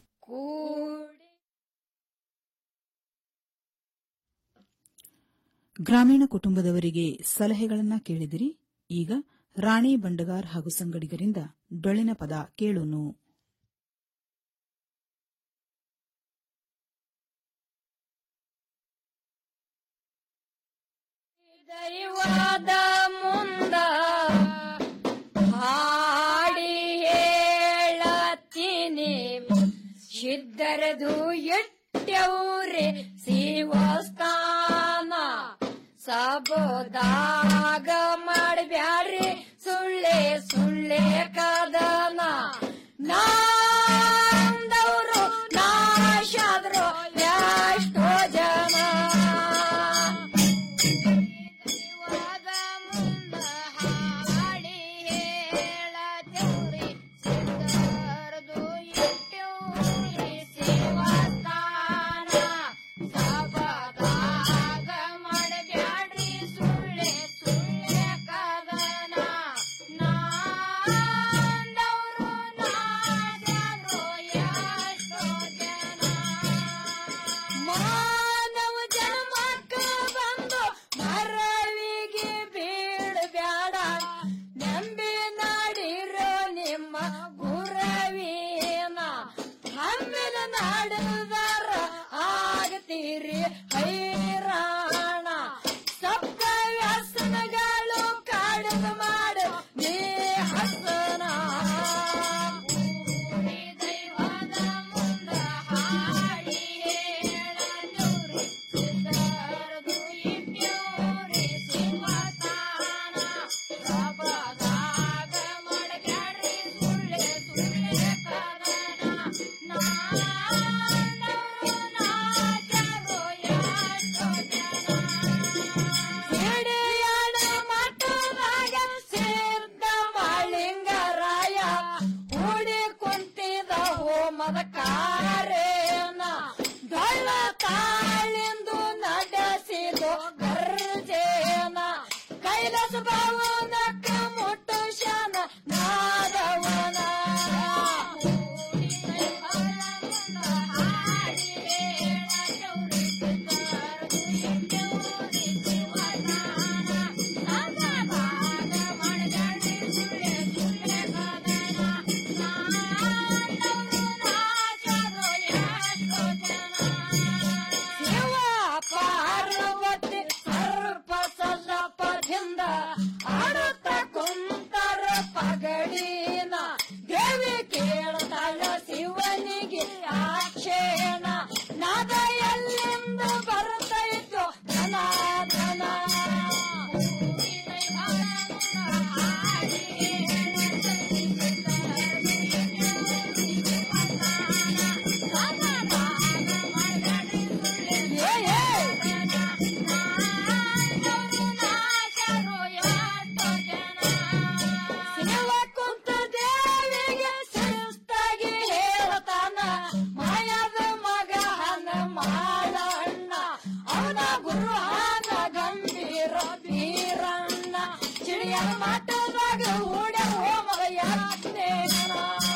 ಗ್ರಾಮೀಣ ಕುಟುಂಬದವರಿಗೆ ಸಲಹೆಗಳನ್ನ ಕೇಳಿದಿರಿ ಈಗ ರಾಣಿ ಬಂಡಗಾರ್ ಹಾಗೂ ಸಂಗಡಿಗರಿಂದ ಡೊಳ್ಳಿನ ಪದ ಕೇಳೋನು ದೈವದ ಮುಂದ ಹಾಡಿ ಹೇಳತ್ತೀನಿ ಸಿದ್ಧರದು ಎಟ್ಟವ್ರೆ ಶಿವಸ್ಥಾನ ಸಬೋದಾಗ ಮಾಡಬ್ಯಾಡ್ರಿ ಸುಳ್ಳೆ ಸುಳ್ಳೆ ಕದನ ನಾಂದವರು ನಾಶಾದ್ರು ಎಷ್ಟೋ ಜನ ಮಾನವ ಜನ್ಮಕ್ಕ ಬಂದು ಮರವಿಗೆ ಬೀಳಬ್ಯಾಡ ನಂಬಿ ನಾಡಿರೋ ನಿಮ್ಮ ಗುರವೀನ ಹಮ್ಮಿನ ನಾಡದಾರ ಆಗತೀರಿ ಹೈರಾಣ ಸಪ್ತ ವ್ಯಸನಗಳು ಕಾಡದ ಮಾಡ ನೀ ಹಸನ ದೈವದ ಮುಂದ ಹಾಡಿ ಹೇಳದೂರಿ ಸಿದ್ಧರದು ಇಟ್ಟ್ಯೂರಿ ಶಿವಸ್ಥಾನ ಸಬದಾಗ ಮಾಡಬ್ಯಾಡ್ರಿ ಸುಳ್ಳೆ ಸುಳ್ಳೆ ಕದನ ನಾನವರು ನಾಚರು ಎಷ್ಟೋ ಹಿಡಿಯಾಡ ಮಠದಾಗ ಸಿದ್ಧ ಮಾಳಿಂಗರಾಯ ಹೂಡಿ ಕುಂತಿದ ಹೋಮದ ಕಾರೇನ ಡೊಳ್ಳ ತಾಳಿಂದು ನಡೆಸಿದು ಗರ್ಜೇನ ಕೈಲಾಸ ಭವನಕ್ಕ ಮುಟ್ಟುಶನ ನಾದವನ ಶಿವ ಪಾರ್ವತಿ ಸರ್ಪ ಸಲ್ಲಪದಿಂದ ಆಡುತ್ತ ಕುಂತರ ಪಗಡಿನ ದೇವಿ ಕೇಳ್ತಾಳ ಶಿವನಿಗೆ ಆಕ್ಷೇಣ ನಾದ ಎಲ್ಲಿಂದ ಬರ್ತೈತೋ ಧನ ಧನ ಶಿವ ಕುಂತ ದೇವಿಗೆ ಶಿಸ್ತಾಗಿ ಹೇಳ್ತಾನ ಮಾಯದ ಮಗ ಹನ ಮಾಡಣ್ಣ ಅವನ ಗುರು ಹನ ಗಂಭೀರ ಬೀರಣ್ಣ ಚಿಡಿಯ ಮಠದಾಗ ಹೂಡ ಹೋಮದ ಯಾತ್ರೇನ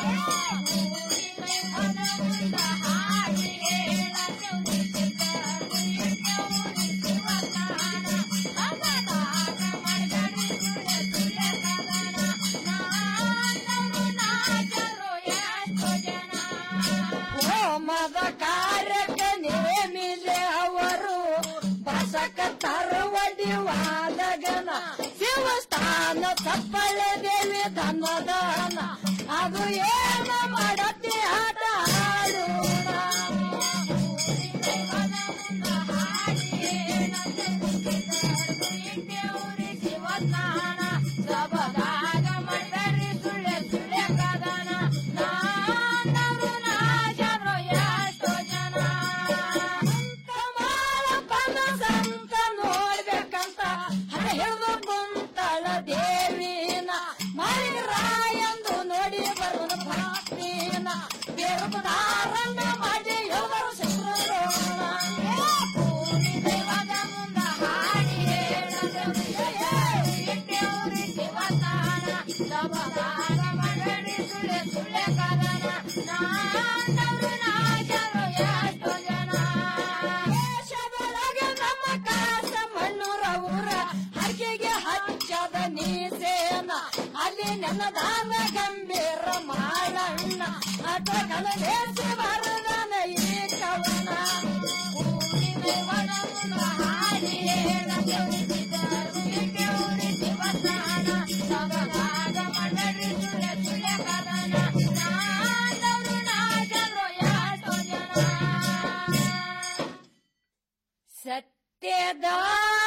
ಹೋಮದ ಕಾರ್ಯಕ್ಕೆ ನೇಮಿಲೆ ಅವರು ಬಸಕ ತರುವಡಿವಾದಗನ ಶಿವಸ್ಥಾನ ತಪ್ಪಳೆ ದೇವಿ ಧನದಾನ ಅದು ಏನ ಮಾಡತಿ ಆಟ ಆಡೋಣ ಶಿವಸ್ನಾನ ಸಬದಾಗ ಮಾಡರಿ ಸುಳ್ಳೆ ಸುಳ್ಳೆ ಕದನ ನಾನರು ನಾಜರು ಎಷ್ಟೋ ಜನ ಕಮಾಲಪ್ಪನ ಸಂತ ನೋಡ್ಬೇಕಂತ ಹಣ ಹಿಡಿದು ಕುಂತಳ ದೇವಿನ ಮರಿ ರಾಯಂದು ನೋಡಿ ಬರುಣ ಭಕ್ತಿನ ಬೇರುಪದಾರನ್ನ ಮಾಡಿ ಯೋಗರು ಶತ್ರುರೋಣ ದೇವದ ಮುಂದ ಹಾಡಿ ಹೇಳವ್ರಿ ಶಿವತಾನ ಸಬದಾಗ ಮಾಡರಿ ಸುಳ್ಳೆ ಸುಳ್ಳೆ ಕದನ ನಾನವರು ನಾಜರು ಎಷ್ಟೋ ಜನ ದೇಶದೊಳಗೆ ನಮ್ಮ ಕಾಸ ಮಣ್ಣೂರ ದಾನ ಗಂಭೀರ ಮಾಡಣ್ಣ ಅಟಕನ ದೇಶ ಬರದನ ಈ ಕವನ ಹೂವಿನ ವನమున ಹಾಡಿಯೇನ ಕೆವರಿಸಿದರು ಕೆವರಿಸಿ ವತಾನ ಸಗದಾಗ ಮಂಡಳಿ ಸುಳೆ ಸುಳೆ ಕದನ ನಾದವರು ನಾಜರು ಯಾಟೋ ಜನ ಸತ್ಯದ